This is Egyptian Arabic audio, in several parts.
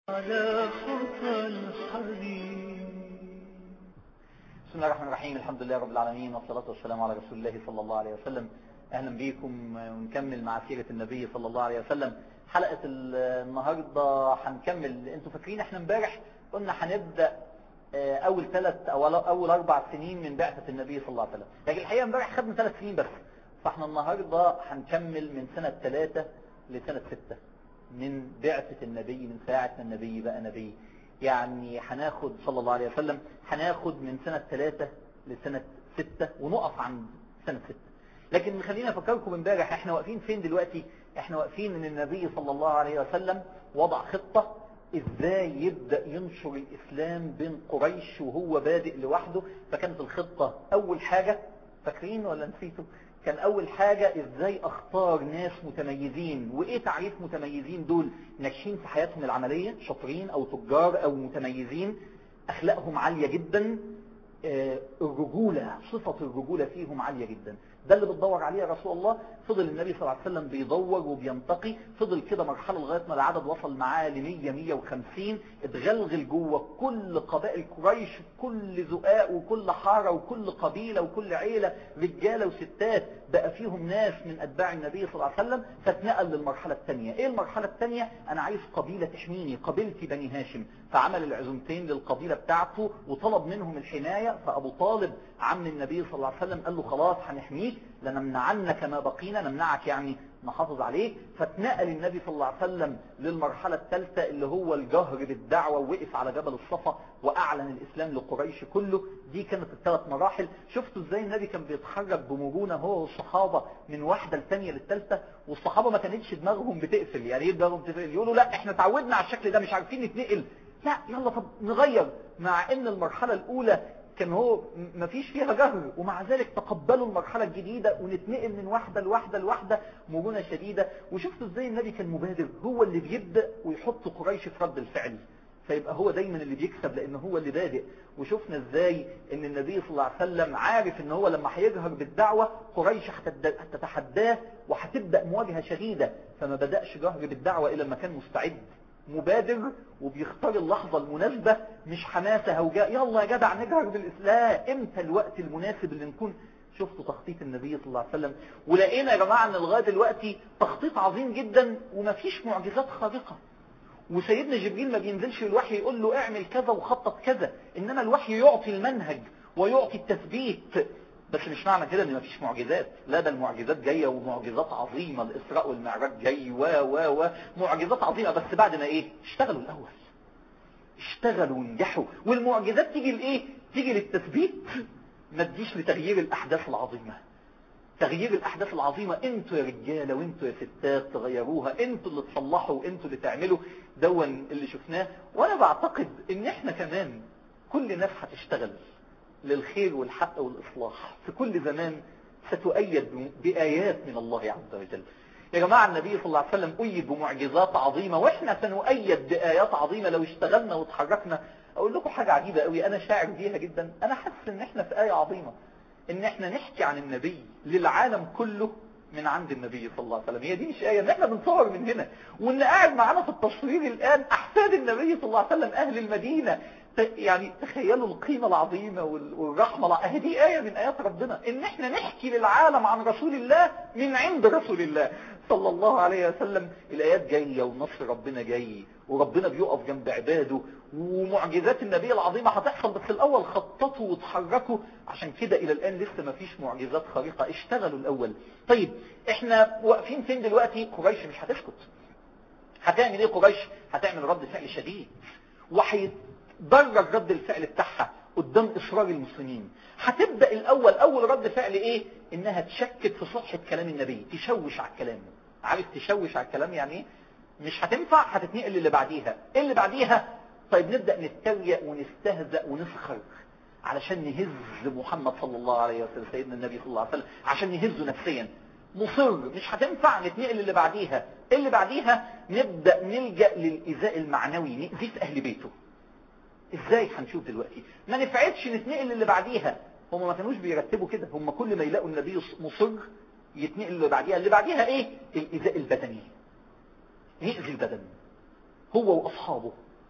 على خطى الحبيب بسم الله الرحمن الرحيم الحمد لله رب العالمين والصلاة والسلام على رسول الله صلى الله عليه وسلم أهلا بيكم ونكمل مع سيرة النبي صلى الله عليه وسلم حلقة النهاردة هنكمل انتوا فاكرين احنا امبارح قلنا هنبدأ اول ثلاث او اول اربع سنين من بعثة النبي صلى الله عليه وسلم لكن الحقيقة امبارح خدنا ثلاث سنين بس فاحنا النهاردة هنكمل من سنة ثلاثة لسنة ستة من بعثة النبي من ساعة ما النبي بقى نبي يعني هناخد صلى الله عليه وسلم هناخد من سنة ثلاثة لسنة ستة ونقف عند سنة ستة لكن خلينا افكركم امبارح احنا واقفين فين دلوقتي احنا واقفين ان النبي صلى الله عليه وسلم وضع خطة ازاي يبدأ ينشر الاسلام بين قريش وهو بادئ لوحده فكانت الخطة اول حاجة فاكرين ولا نسيتوا كان اول حاجة ازاي اختار ناس متميزين وايه تعريف متميزين دول ناجحين في حياتهم العملية شاطرين او تجار او متميزين اخلاقهم عالية جدا الرجولة صفة الرجولة فيهم عالية جدا ده اللي بتدور عليه يا رسول الله فضل النبي صلى الله عليه وسلم بيدور وبينتقي فضل كده مرحلة لغاية ما العدد وصل معاه ل 100 150 اتغلغل جوه كل قبائل قريش كل زقاق وكل حارة وكل قبيلة وكل عيلة رجالة وستات بقى فيهم ناس من اتباع النبي صلى الله عليه وسلم فاتنقل للمرحلة الثانية ايه المرحلة الثانية انا عايز قبيلة تحميني قبيلتي بني هاشم فعمل العزومتين للقبيلة بتاعته وطلب منهم الحماية فابو طالب عم النبي صلى الله عليه وسلم قال له خلاص هنحميك لنمنعنك ما بقينا نمنعك يعني نحافظ عليه فاتنقل النبي صلى الله عليه وسلم للمرحلة الثالثة اللي هو الجهر بالدعوة ووقف على جبل الصفا وأعلن الإسلام لقريش كله دي كانت الثلاث مراحل شفتوا ازاي النبي كان بيتحرك بمرونة هو والصحابة من واحدة لثانية للثالثة والصحابة ما كانتش دماغهم بتقفل يعني ايه دماغهم بتقفل يقولوا لا احنا تعودنا على الشكل ده مش عارفين نتنقل لا يلا طب نغير مع ان المرحلة الاولى كان هو ما فيش فيها جهر ومع ذلك تقبلوا المرحلة الجديدة ونتنقل من واحدة لواحدة لواحدة مرونة شديدة وشفتوا ازاي النبي كان مبادر هو اللي بيبدأ ويحط قريش في رد الفعل فيبقى هو دايما اللي بيكسب لان هو اللي بادئ وشفنا ازاي ان النبي صلى الله عليه وسلم عارف ان هو لما هيجهر بالدعوة قريش هتتحداه وهتبدأ مواجهة شديدة فما بدأش جهر بالدعوة الا لما كان مستعد مبادر وبيختار اللحظة المناسبة مش حماسة هوجاء يلا يا جدع نجهر بالإسلام امتى الوقت المناسب اللي نكون شفتوا تخطيط النبي صلى الله عليه وسلم ولقينا يا جماعة ان لغاية دلوقتي تخطيط عظيم جدا ومفيش معجزات خارقة وسيدنا جبريل ما بينزلش الوحي يقول له اعمل كذا وخطط كذا انما الوحي يعطي المنهج ويعطي التثبيت بس مش معنى كده ان مفيش معجزات لا ده المعجزات جاية ومعجزات عظيمة الاسراء والمعراج جاي و و و معجزات عظيمة بس بعد ما ايه اشتغلوا الاول اشتغلوا ونجحوا والمعجزات تيجي لايه تيجي للتثبيت ما تجيش لتغيير الاحداث العظيمة تغيير الاحداث العظيمة انتوا يا رجالة وانتوا يا ستات تغيروها انتوا اللي تصلحوا وانتوا اللي تعملوا دون اللي شفناه وانا بعتقد ان احنا كمان كل ناس هتشتغل للخير والحق والإصلاح في كل زمان ستؤيد بآيات من الله عز وجل يا جماعة النبي صلى الله عليه وسلم أيد بمعجزات عظيمة وإحنا سنؤيد بآيات عظيمة لو اشتغلنا وتحركنا أقول لكم حاجة عجيبة قوي أنا شاعر بيها جدا أنا حاسس إن إحنا في آية عظيمة إن إحنا نحكي عن النبي للعالم كله من عند النبي صلى الله عليه وسلم هي دي مش آية ان احنا بنصور من هنا وان قاعد معانا في التصوير الآن أحفاد النبي صلى الله عليه وسلم أهل المدينة يعني تخيلوا القيمة العظيمة والرحمة العظيمة دي آية من آيات ربنا ان احنا نحكي للعالم عن رسول الله من عند رسول الله صلى الله عليه وسلم الآيات جاية ونصر ربنا جاي وربنا بيقف جنب عباده ومعجزات النبي العظيمة هتحصل بس الأول خططوا وتحركوا عشان كده إلى الآن لسه ما فيش معجزات خارقة اشتغلوا الأول طيب احنا واقفين فين دلوقتي قريش مش هتسكت هتعمل ايه قريش هتعمل رد فعل شديد وهيتدرج رد الفعل بتاعها قدام إصرار المسلمين هتبدأ الأول أول رد فعل إيه إنها تشكك في صحة كلام النبي تشوش على الكلام عارف تشوش على الكلام يعني إيه مش هتنفع هتتنقل اللي بعديها إيه اللي بعديها طيب نبدأ نتريق ونستهزأ ونسخر علشان نهز محمد صلى الله عليه وسلم سيدنا النبي صلى الله عليه وسلم عشان نهزه نفسيا مصر مش هتنفع نتنقل اللي بعديها اللي بعديها نبدأ نلجأ للإيذاء المعنوي نأذيه في أهل بيته ازاي هنشوف دلوقتي ما نفعتش نتنقل اللي بعديها هم ما كانوش بيرتبوا كده هم كل ما يلاقوا النبي مصر يتنقل اللي بعديها اللي بعديها ايه الإيذاء البدني يأذي البدن هو وأصحابه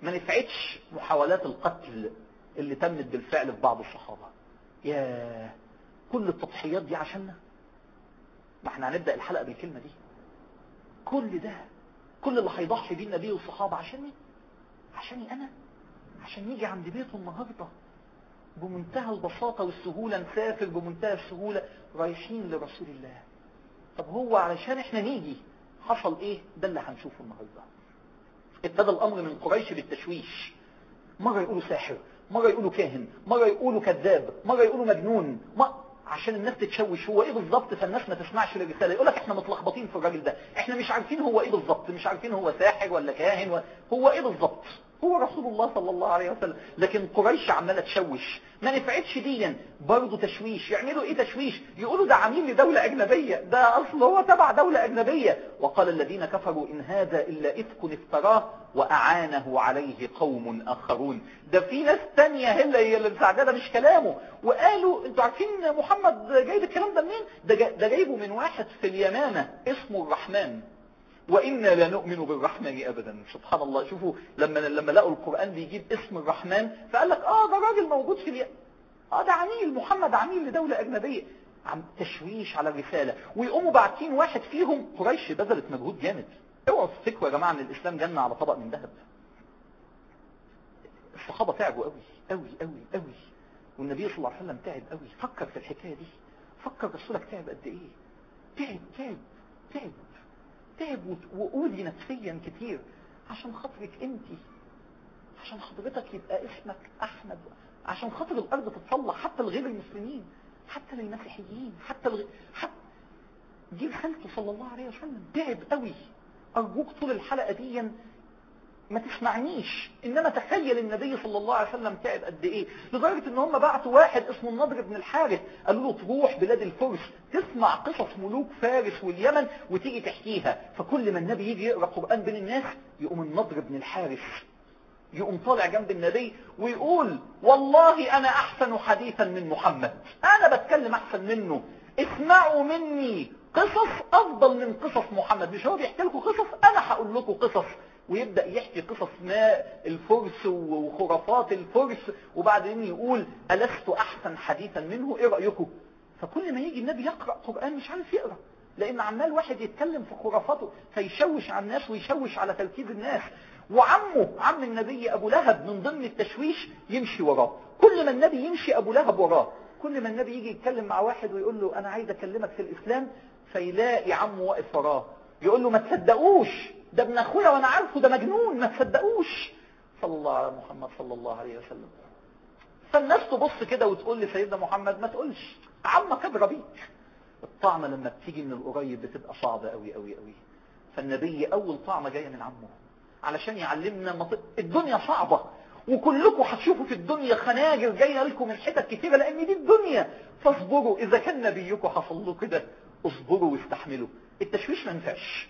ما نفعتش محاولات القتل اللي تمت بالفعل في بعض الصحابة يا كل التضحيات دي عشاننا ما احنا هنبدأ الحلقة بالكلمة دي كل ده كل اللي هيضحي بيه النبي والصحابة عشاني عشاني انا عشان يجي عند بيته النهاردة بمنتهى البساطة والسهولة نسافر بمنتهى السهولة رايحين لرسول الله طب هو علشان احنا نيجي حصل ايه ده اللي هنشوفه النهاردة ابتدى الامر من قريش بالتشويش مرة يقولوا ساحر مرة يقولوا كاهن مرة يقولوا كذاب مرة يقولوا مجنون ما عشان الناس تتشوش هو ايه بالظبط فالناس ما تسمعش للرسالة يقول لك احنا متلخبطين في الراجل ده احنا مش عارفين هو ايه بالظبط مش عارفين هو ساحر ولا كاهن ولا هو ايه بالظبط هو رسول الله صلى الله عليه وسلم لكن قريش عمالة تشوش ما نفعتش ديا برضه تشويش يعملوا ايه تشويش يقولوا ده عميل لدولة اجنبية ده اصل هو تبع دولة اجنبية وقال الذين كفروا ان هذا الا افك افتراه واعانه عليه قوم اخرون ده في ناس تانية هي هي اللي مساعدة ده مش كلامه وقالوا انتوا عارفين محمد جايب الكلام ده منين ده, جا ده جايبه من واحد في اليمامة اسمه الرحمن وإنا لا نؤمن بالرحمن أبدا سبحان الله شوفوا لما لما لقوا القرآن بيجيب اسم الرحمن فقال لك آه ده راجل موجود في اليمن آه ده عميل محمد عميل لدولة أجنبية عم تشويش على الرسالة ويقوموا باعتين واحد فيهم قريش بذلت مجهود جامد اوعوا تفتكروا يا جماعة ان الإسلام جنة على طبق من ذهب الصحابة تعبوا قوي قوي قوي قوي والنبي صلى الله عليه وسلم تعب قوي فكر في الحكاية دي فكر رسولك تعب قد ايه تعب تعب تعب تعب وقولي نفسيا كتير عشان خاطرك انت عشان حضرتك يبقى اسمك احمد عشان خاطر الارض تتصلح حتى لغير المسلمين حتى للمسيحيين حتى لغير حتى جيل خالته صلى الله عليه وسلم تعب قوي ارجوك طول الحلقة دي ما تسمعنيش انما تخيل النبي صلى الله عليه وسلم تعب قد ايه لدرجة ان هم بعتوا واحد اسمه النضر بن الحارث قالوا له تروح بلاد الفرس تسمع قصص ملوك فارس واليمن وتيجي تحكيها فكل ما النبي يجي يقرأ قرآن بين الناس يقوم النضر بن الحارث يقوم طالع جنب النبي ويقول والله انا احسن حديثا من محمد انا بتكلم احسن منه اسمعوا مني قصص افضل من قصص محمد مش هو بيحكي لكم قصص انا هقول لكم قصص ويبدأ يحكي قصص ما الفرس وخرافات الفرس وبعدين يقول ألست أحسن حديثا منه إيه رأيكم فكل ما يجي النبي يقرأ قرآن مش عارف يقرأ لأن عمال واحد يتكلم في خرافاته فيشوش على الناس ويشوش على تركيز الناس وعمه عم النبي أبو لهب من ضمن التشويش يمشي وراه كل ما النبي يمشي أبو لهب وراه كل ما النبي يجي يتكلم مع واحد ويقول له أنا عايز أكلمك في الإسلام فيلاقي عمه واقف وراه يقول له ما تصدقوش ده ابن اخويا وانا عارفه ده مجنون ما تصدقوش صلى الله على محمد صلى الله عليه وسلم فالناس تبص كده وتقول لسيدنا محمد ما تقولش عمك ادرى بيك الطعمة لما بتيجي من القريب بتبقى صعبة قوي قوي قوي فالنبي اول طعمة جاية من عمه علشان يعلمنا مط... الدنيا صعبة وكلكم هتشوفوا في الدنيا خناجر جاية لكم من حتت كتيرة لان دي الدنيا فاصبروا اذا كان نبيكم حصل له كده اصبروا واستحملوا التشويش ما ينفعش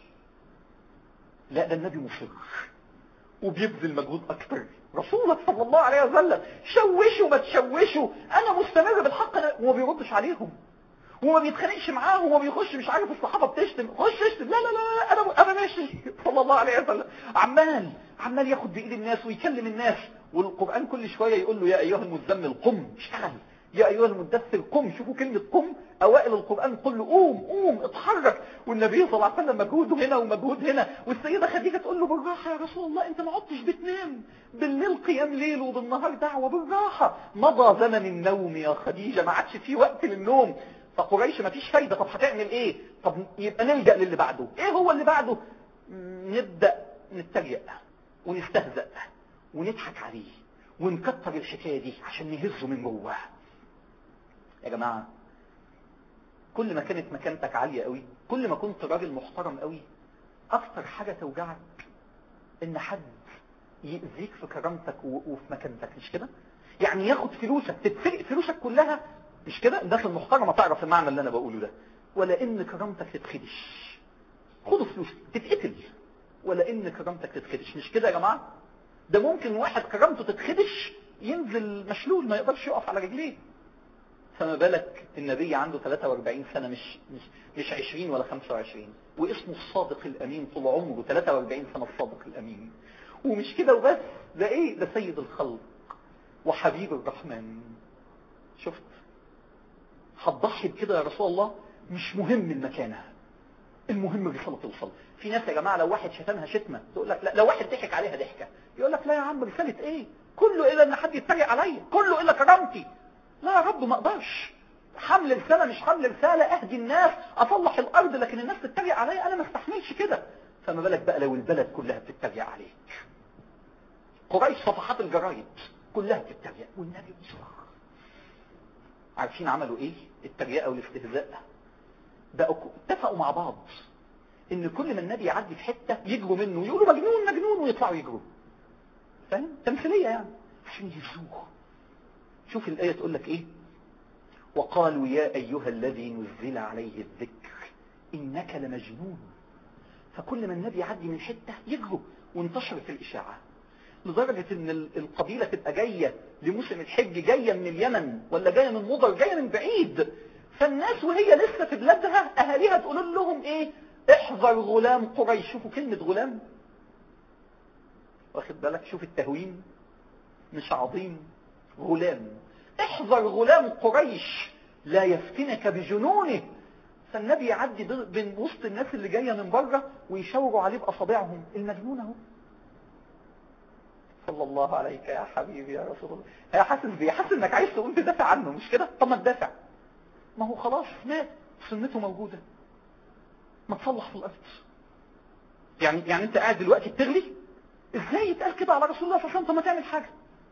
لا ده النبي مصر وبيبذل مجهود اكتر رسولك صلى الله عليه وسلم شوشوا ما تشوشوا انا مستمر بالحق أنا وما بيردش عليهم وما بيتخانقش معاهم وما بيخش مش عارف الصحابه بتشتم خش اشتم لا لا لا انا انا ماشي صلى الله عليه وسلم عمال عمال ياخد بايد الناس ويكلم الناس والقران كل شويه يقول له يا ايها المزمل قم اشتغل يا أيها المدثر قم شوفوا كلمة قم أوائل القرآن قل له قوم قوم اتحرك والنبي صلى الله عليه وسلم مجهوده هنا ومجهود هنا والسيدة خديجة تقول له بالراحة يا رسول الله أنت ما عدتش بتنام بالليل قيام ليل وبالنهار دعوة بالراحة مضى زمن النوم يا خديجة ما عادش في وقت للنوم فقريش ما فيش فايدة طب هتعمل ايه طب يبقى نلجأ للي بعده ايه هو اللي بعده نبدأ نتريق ونستهزأ ونضحك عليه ونكتر الحكاية دي عشان نهزه من جواه يا جماعة كل ما كانت مكانتك عالية قوي كل ما كنت راجل محترم قوي اكتر حاجة توجعك ان حد يأذيك في كرامتك وفي مكانتك مش كده يعني ياخد فلوسك تتسرق فلوسك كلها مش كده الناس المحترمة تعرف المعنى اللي انا بقوله ده ولا ان كرامتك تتخدش خدوا فلوسك تتقتل ولا ان كرامتك تتخدش مش كده يا جماعة ده ممكن واحد كرامته تتخدش ينزل مشلول ما يقدرش يقف على رجليه فما بالك النبي عنده 43 سنة مش مش مش 20 ولا 25 واسمه الصادق الأمين طول عمره 43 سنة الصادق الأمين ومش كده وبس ده ايه ده سيد الخلق وحبيب الرحمن شفت هتضحي بكده يا رسول الله مش مهم المكانه المهم الرساله توصل في ناس يا جماعه لو واحد شتمها شتمه تقول لك لا لو واحد ضحك عليها ضحكه يقول لك لا يا عم رساله ايه كله الا ان حد يتريق عليا كله الا كرامتي لا يا رب ما اقدرش حمل رساله مش حمل رساله اهدي الناس اصلح الارض لكن الناس تتريق عليا انا ما استحملش كده فما بالك بقى لو البلد كلها بتتريق عليك قريش صفحات الجرايد كلها بتتريق والنبي بيصرخ عارفين عملوا ايه التريقه والاستهزاء بقوا اتفقوا مع بعض ان كل ما النبي يعدي في حته يجروا منه يقولوا مجنون مجنون ويطلعوا يجروا فاهم تمثيليه يعني عشان يهزوه شوف الايه تقول لك ايه وقالوا يا ايها الذي نزل عليه الذكر انك لمجنون فكل ما النبي يعدي من حته يجروا وانتشرت الاشاعه لدرجة ان القبيلة تبقى جاية لموسم الحج جاية من اليمن ولا جاية من مضر جاية من بعيد فالناس وهي لسه في بلادها اهاليها تقول لهم ايه احذر غلام قريش شوفوا كلمة غلام واخد بالك شوف التهوين مش عظيم غلام احذر غلام قريش لا يفتنك بجنونه فالنبي يعدي بين وسط الناس اللي جاية من بره ويشاوروا عليه بأصابعهم المجنون اهو صلى الله عليك يا حبيبي يا رسول الله هي حاسس بيه حاسس انك عايز تقول تدافع عنه مش كده طب ما تدافع ما هو خلاص مات سنته موجودة ما تصلح في الارض يعني يعني انت قاعد دلوقتي بتغلي ازاي يتقال كده على رسول الله صلى الله عليه وسلم طب ما تعمل حاجه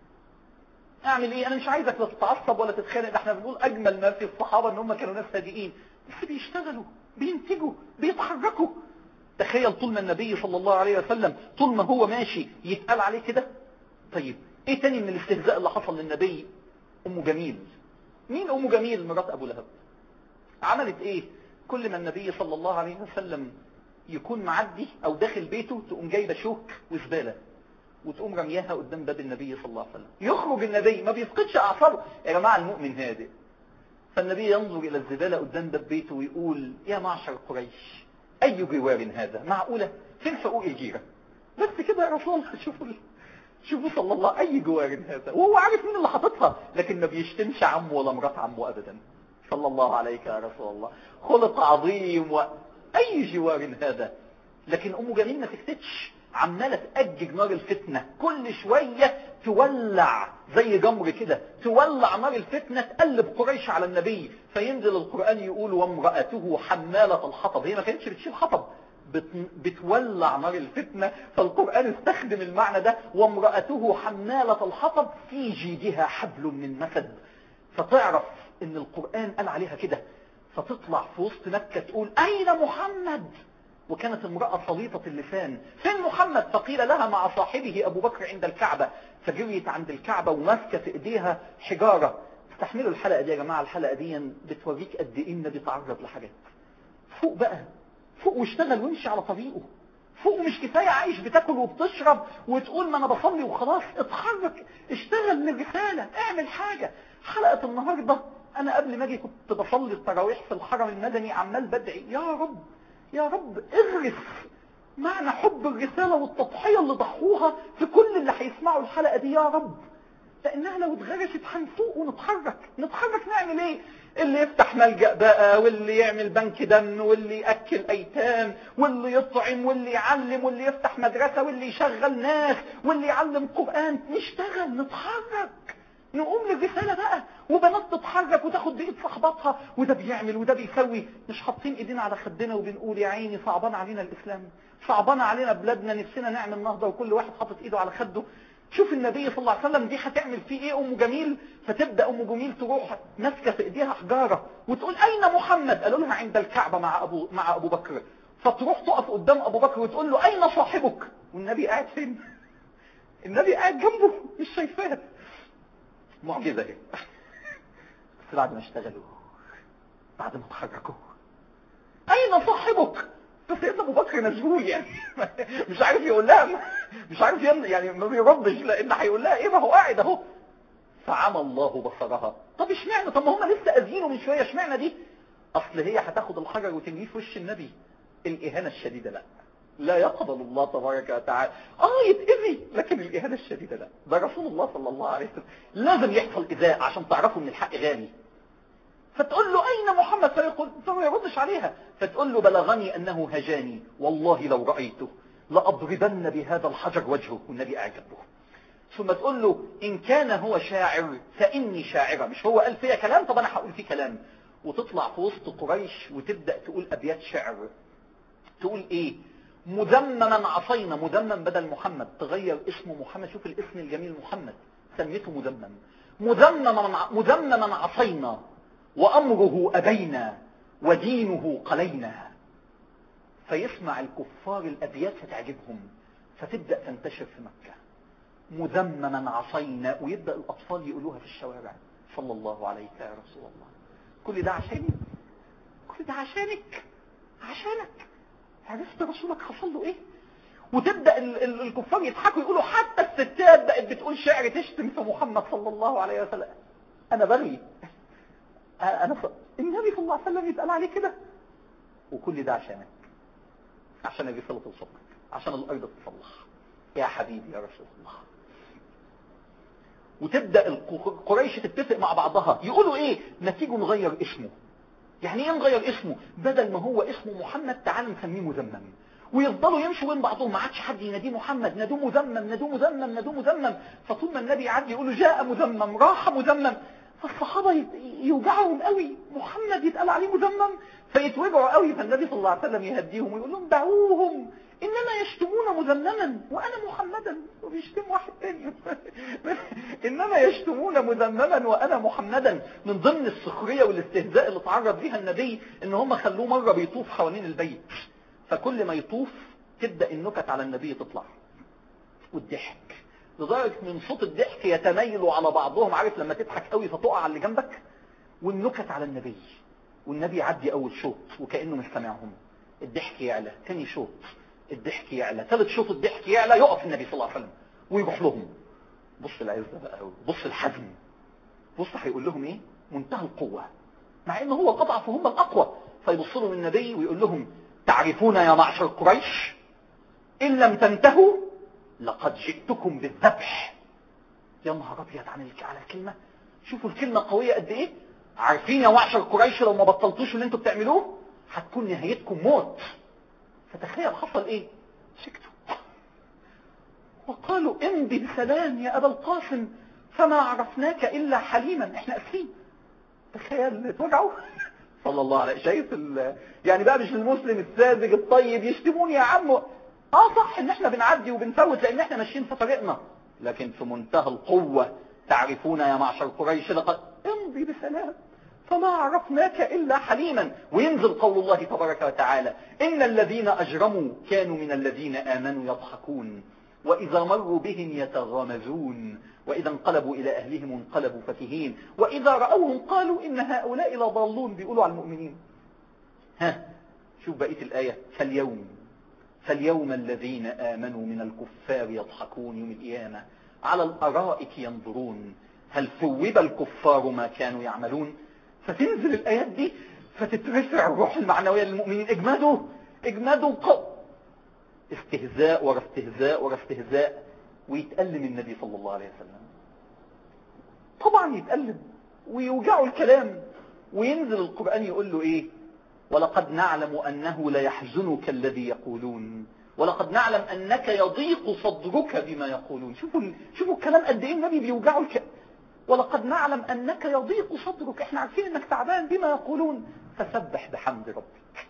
اعمل ايه انا مش عايزك لا تتعصب ولا تتخانق ده احنا بنقول اجمل ما في الصحابه ان هم كانوا ناس هادئين بس بيشتغلوا بينتجوا بيتحركوا تخيل طول ما النبي صلى الله عليه وسلم طول ما هو ماشي يتقال عليه كده طيب ايه تاني من الاستهزاء اللي حصل للنبي ام جميل مين ام جميل مرات ابو لهب عملت ايه كل ما النبي صلى الله عليه وسلم يكون معدي او داخل بيته تقوم جايبه شوك وزباله وتقوم رمياها قدام باب النبي صلى الله عليه وسلم يخرج النبي ما بيفقدش اعصابه يا جماعه المؤمن هادئ فالنبي ينظر الى الزباله قدام باب بيته ويقول يا معشر قريش اي جوار هذا معقوله فين حقوق الجيره بس كده يا رسول الله شوفوا شوفوا صلى الله اي جوار هذا وهو عارف مين اللي حاططها لكن ما بيشتمش عمه ولا مرات عمه ابدا صلى الله عليك يا رسول الله خلق عظيم واي جوار هذا لكن ام جميل ما سكتتش عماله تأجج نار الفتنه كل شويه تولع زي جمر كده تولع نار الفتنه تقلب قريش على النبي فينزل القران يقول وامراته حماله الحطب هي ما كانتش بتشيل حطب بتولع نار الفتنة فالقرآن استخدم المعنى ده وامرأته حمالة الحطب في جيدها حبل من مسد فتعرف ان القرآن قال عليها كده فتطلع في وسط مكة تقول اين محمد وكانت امرأة صليطة اللسان فين محمد فقيل لها مع صاحبه ابو بكر عند الكعبة فجريت عند الكعبة وماسكة في ايديها حجارة استحملوا الحلقة دي يا جماعة الحلقة دي بتوريك قد ايه النبي تعرض لحاجات فوق بقى فوق واشتغل وامشي على طريقه فوق مش كفاية عايش بتاكل وبتشرب وتقول ما انا بصلي وخلاص اتحرك اشتغل للرسالة اعمل حاجة حلقة النهاردة انا قبل ما اجي كنت بصلي التراويح في الحرم المدني عمال بدعي يا رب يا رب اغرس معنى حب الرسالة والتضحية اللي ضحوها في كل اللي هيسمعوا الحلقة دي يا رب لانها لو اتغرست هنفوق ونتحرك نتحرك نعمل ايه اللي يفتح ملجأ بقى واللي يعمل بنك دم واللي يأكل ايتام واللي يطعم واللي يعلم واللي يفتح مدرسة واللي يشغل ناس واللي يعلم قرآن نشتغل نتحرك نقوم للرسالة بقى وبنات تتحرك وتاخد بإيد صحباتها وده بيعمل وده بيسوي مش حاطين ايدينا على خدنا وبنقول يا عيني صعبان علينا الاسلام صعبان علينا بلادنا نفسنا نعمل نهضة وكل واحد حاطط ايده على خده شوف النبي صلى الله عليه وسلم دي هتعمل فيه ايه ام جميل فتبدا ام جميل تروح ماسكه في ايديها حجاره وتقول اين محمد قالوا لها عند الكعبه مع ابو مع ابو بكر فتروح تقف قدام ابو بكر وتقول له اين صاحبك والنبي قاعد فين النبي قاعد جنبه مش شايفاه معجزه اهي بس بعد ما اشتغلوا بعد ما اتحركوا اين صاحبك فسيدنا ابو بكر مشغول يعني مش عارف يقول لها مش عارف يعني ما بيردش لان هيقول لها ايه ما هو قاعد اهو فعمى الله بصرها طب اشمعنى طب ما هم لسه اذينه من شويه اشمعنى دي اصل هي هتاخد الحجر وترميه في وش النبي الاهانه الشديده لا لا يقبل الله تبارك وتعالى اه يتأذي لكن الاهانه الشديدة لا ده رسول الله صلى الله عليه وسلم لازم يحصل إذاء عشان تعرفوا ان الحق غالي فتقول له أين محمد فيقول فما يردش عليها فتقول له بلغني أنه هجاني والله لو رأيته لأضربن بهذا الحجر وجهه والنبي أعجبه ثم تقول له إن كان هو شاعر فإني شاعرة مش هو قال فيها كلام طب أنا هقول فيه كلام وتطلع في وسط قريش وتبدأ تقول أبيات شعر تقول إيه مذمما عصينا مذمم بدل محمد تغير اسمه محمد شوف الاسم الجميل محمد سميته مذمم مذمما مذمما عصينا وأمره أبينا ودينه قلينا فيسمع الكفار الأبيات فتعجبهم فتبدأ تنتشر في مكة مذمما عصينا ويبدأ الأطفال يقولوها في الشوارع صلى الله عليك يا رسول الله كل ده عشاني كل ده عشانك عشانك عرفت رسولك حصل له ايه وتبدأ ال ال الكفار يضحكوا يقولوا حتى الستات بقت بتقول شعر تشتم في محمد صلى الله عليه وسلم انا بغي انا ف... النبي صلى الله عليه وسلم يتقال عليه كده وكل ده عشانك عشان الرسالة توصلك عشان الارض تصلح يا حبيبي يا رسول الله وتبدأ قريش تتفق مع بعضها يقولوا ايه نتيجه نغير اسمه يعني ايه نغير اسمه بدل ما هو اسمه محمد تعال نسميه مذمم ويفضلوا يمشوا بين بعضهم ما عادش حد يناديه محمد نادوه مذمم نادوه مذمم نادوه مذمم فطول ما النبي يعدي يقولوا جاء مذمم راح مذمم فالصحابة يوجعهم قوي محمد يتقال عليه مذمم فيتوجعوا قوي فالنبي صلى الله عليه وسلم يهديهم ويقول لهم دعوهم انما يشتمون مذمما وانا محمدا وبيشتم واحد تاني انما يشتمون مذمما وانا محمدا من ضمن السخرية والاستهزاء اللي تعرض ليها النبي ان هم خلوه مرة بيطوف حوالين البيت فكل ما يطوف تبدأ النكت على النبي تطلع والضحك لدرجة من صوت الضحك يتميلوا على بعضهم عارف لما تضحك قوي فتقع على اللي جنبك والنكت على النبي والنبي يعدي اول شوط وكأنه مش سامعهم الضحك يعلى تاني شوط الضحك يعلى ثالث شوط الضحك يعلى يقف النبي صلى الله عليه وسلم ويروح لهم بص العزة بقى بص الحزم بص هيقول لهم ايه منتهى القوة مع ان هو الاضعف وهم الاقوى فيبص لهم النبي ويقول لهم تعرفون يا معشر قريش ان لم تنتهوا لقد جئتكم بالذبح يا نهار ابيض عن على الكلمة شوفوا الكلمة قوية قد ايه عارفين يا معشر قريش لو ما بطلتوش اللي انتوا بتعملوه هتكون نهايتكم موت فتخيل حصل ايه سكتوا وقالوا امضي بسلام يا ابا القاسم فما عرفناك الا حليما احنا اسفين تخيل اتوجعوا صلى الله عليه شايف ال... يعني بقى مش المسلم الساذج الطيب يشتموني يا عم اه صح ان احنا بنعدي وبنفوت لان احنا ماشيين في طريقنا لكن في منتهى القوة تعرفون يا معشر قريش لقد امضي بسلام فما عرفناك إلا حليما وينزل قول الله تبارك وتعالى إن الذين أجرموا كانوا من الذين آمنوا يضحكون وإذا مروا بهم يتغامزون وإذا انقلبوا إلى أهلهم انقلبوا فكهين وإذا رأوهم قالوا إن هؤلاء لضالون بيقولوا على المؤمنين ها شوف بقية الآية فاليوم فاليوم الذين آمنوا من الكفار يضحكون يوم القيامة على الأرائك ينظرون هل ثوب الكفار ما كانوا يعملون فتنزل الآيات دي فتترفع الروح المعنوية للمؤمنين اجمدوا اجمدوا قو استهزاء ورا استهزاء ورا استهزاء ويتألم النبي صلى الله عليه وسلم طبعا يتألم ويوجعوا الكلام وينزل القرآن يقول له ايه ولقد نعلم أنه ليحزنك الذي يقولون ولقد نعلم أنك يضيق صدرك بما يقولون شوفوا شوفوا الكلام قد ايه النبي بيوجعوا الكلام ولقد نعلم أنك يضيق صدرك احنا عارفين أنك تعبان بما يقولون فسبح بحمد ربك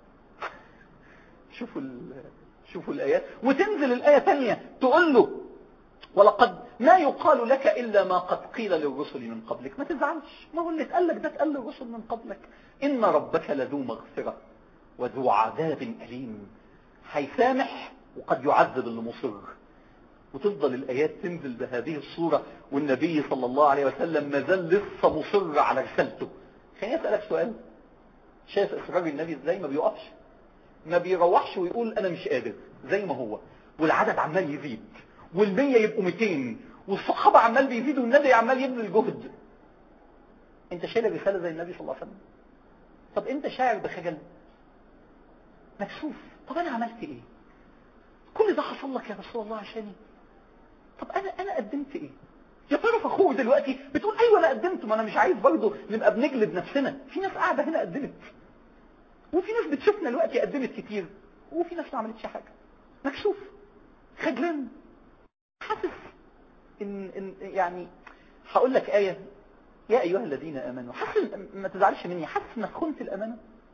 شوفوا شوفوا الآيات وتنزل الآية تانية تقول له ولقد ما يقال لك إلا ما قد قيل للرسل من قبلك ما تزعلش ما هو اللي اتقال لك ده اتقال للرسل من قبلك إن ربك لذو مغفرة وذو عذاب أليم هيسامح وقد يعذب اللي مصر وتفضل الآيات تنزل بهذه الصورة والنبي صلى الله عليه وسلم ما زال لسه مصر على رسالته خليني أسألك سؤال شايف إصرار النبي إزاي ما بيوقفش ما بيروحش ويقول أنا مش قادر زي ما هو والعدد عمال يزيد والمية يبقوا 200 والصحابة عمال بيزيدوا والنبي عمال يبذل الجهد انت شايل الرسالة زي النبي صلى الله عليه وسلم طب انت شاعر بخجل مكسوف طب انا عملت ايه كل ده حصل لك يا رسول الله عشاني طب انا قدمت ايه يا ترى فخور دلوقتي بتقول ايوه انا قدمت ما انا مش عايز برضه نبقى بنجلد نفسنا في ناس قاعده هنا قدمت وفي ناس بتشوفنا دلوقتي قدمت كتير وفي ناس ما عملتش حاجه مكشوف خجلان حاسس ان, إن يعني هقول لك ايه يا ايها الذين امنوا حاسس ما تزعلش مني حاسس انك خنت الامانه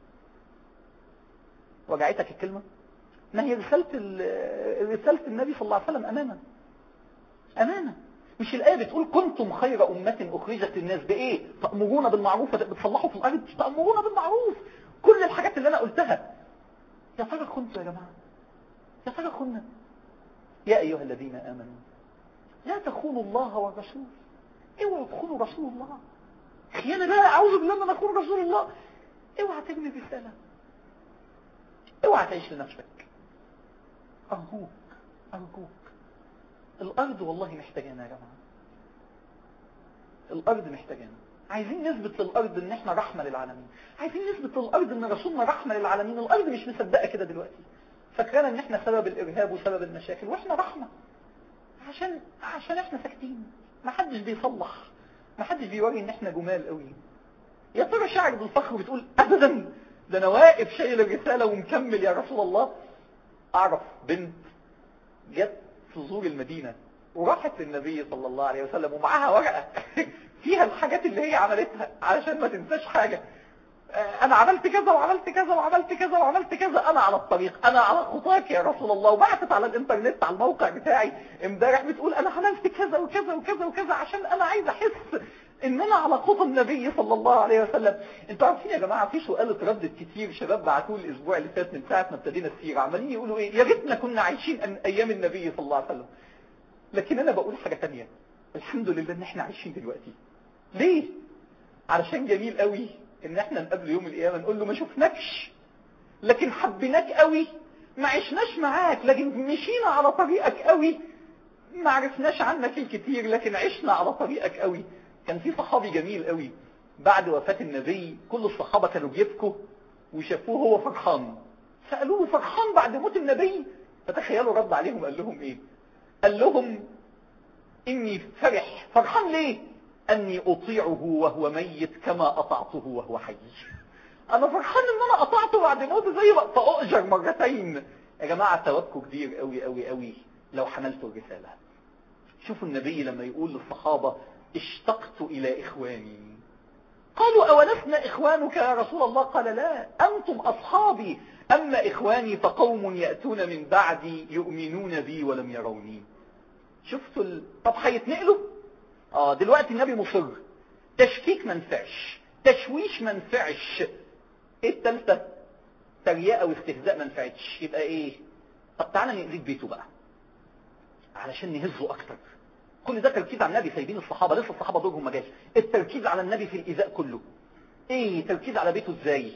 وجعتك الكلمه ما هي رساله رساله النبي صلى الله عليه وسلم امانه امانه مش الآية بتقول كنتم خير أمة أخرجت للناس بإيه تأمرون بالمعروف بتصلحوا في الأرض تأمرون بالمعروف كل الحاجات اللي أنا قلتها يا ترى خنتوا يا جماعة يا ترى خنا يا أيها الذين آمنوا لا تخونوا الله والرسول اوعوا تخونوا رسول الله خيانة لا أعوذ بالله من أخون رسول الله اوعى ترمي رسالة اوعى تعيش لنفسك أرجوك أرجوك الأرض والله محتاجانا يا جماعة الأرض محتاجانا عايزين نثبت للأرض ان احنا رحمة للعالمين عايزين نثبت للأرض ان رسولنا رحمة للعالمين الأرض مش مصدقة كده دلوقتي فاكرانا ان احنا سبب الإرهاب وسبب المشاكل واحنا رحمة عشان عشان احنا ساكتين ما حدش بيصلح ما حدش بيوري ان احنا جمال قوي يا ترى شاعر بالفخر بتقول ابدا ده انا واقف شايل الرسالة ومكمل يا رسول الله اعرف بنت جت تزور المدينة وراحت للنبي صلى الله عليه وسلم ومعاها ورقة فيها الحاجات اللي هي عملتها علشان ما تنساش حاجة انا عملت كذا وعملت كذا وعملت كذا وعملت كذا انا على الطريق انا على خطاك يا رسول الله وبعثت على الانترنت على الموقع بتاعي امبارح بتقول انا عملت كذا وكذا وكذا وكذا عشان انا عايز احس ان انا على خطى النبي صلى الله عليه وسلم انتوا عارفين يا جماعه في سؤال اتردد كتير شباب بعتوه الاسبوع اللي فات من ساعه ما ابتدينا السيره عمالين يقولوا ايه يا ريتنا كنا عايشين ايام النبي صلى الله عليه وسلم لكن انا بقول حاجه ثانيه الحمد لله ان احنا عايشين دلوقتي ليه علشان جميل قوي ان احنا نقابله يوم القيامه نقول له ما شفناكش لكن حبيناك قوي ما عشناش معاك لكن مشينا على طريقك قوي ما عرفناش عنك الكتير لكن عشنا على طريقك قوي كان في صحابي جميل قوي بعد وفاة النبي كل الصحابة كانوا بيبكوا وشافوه هو فرحان سألوه له فرحان بعد موت النبي فتخيلوا رد عليهم قال لهم ايه قال لهم اني فرح فرحان ليه اني اطيعه وهو ميت كما اطعته وهو حي انا فرحان ان انا اطعته بعد موته زي ما فاؤجر مرتين يا جماعة توكوا كبير قوي قوي قوي لو حملتوا الرسالة شوفوا النبي لما يقول للصحابة اشتقت الى اخواني قالوا اولسنا اخوانك يا رسول الله قال لا انتم اصحابي اما اخواني فقوم يأتون من بعدي يؤمنون بي ولم يروني شفتوا ال... طب هيتنقلوا اه دلوقتي النبي مصر تشكيك ما نفعش تشويش ما نفعش ايه التالتة تريقة واستهزاء ما نفعتش يبقى ايه طب تعالى نقلب بيته بقى علشان نهزه اكتر كل ده تركيز على النبي سايبين الصحابة لسه الصحابة دورهم ما جاش التركيز على النبي في الإيذاء كله ايه تركيز على بيته ازاي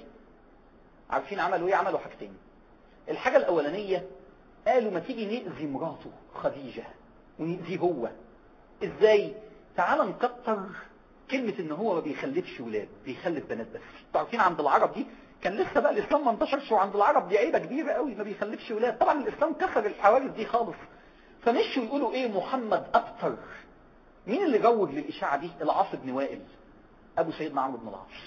عارفين عملوا ايه عملوا حاجتين الحاجة الاولانية قالوا ما تيجي نأذي مراته خديجة ونأذيه هو ازاي تعال نكتر كلمة ان هو ما بيخلفش ولاد بيخلف بنات بس تعرفين عند العرب دي كان لسه بقى الاسلام ما انتشرش وعند العرب دي عيبة كبيرة قوي ما بيخلفش ولاد طبعا الاسلام كسر الحواجز دي خالص فمشوا يقولوا ايه محمد ابتر مين اللي جوج للاشاعة دي العاص بن وائل ابو سيدنا عمرو بن العاص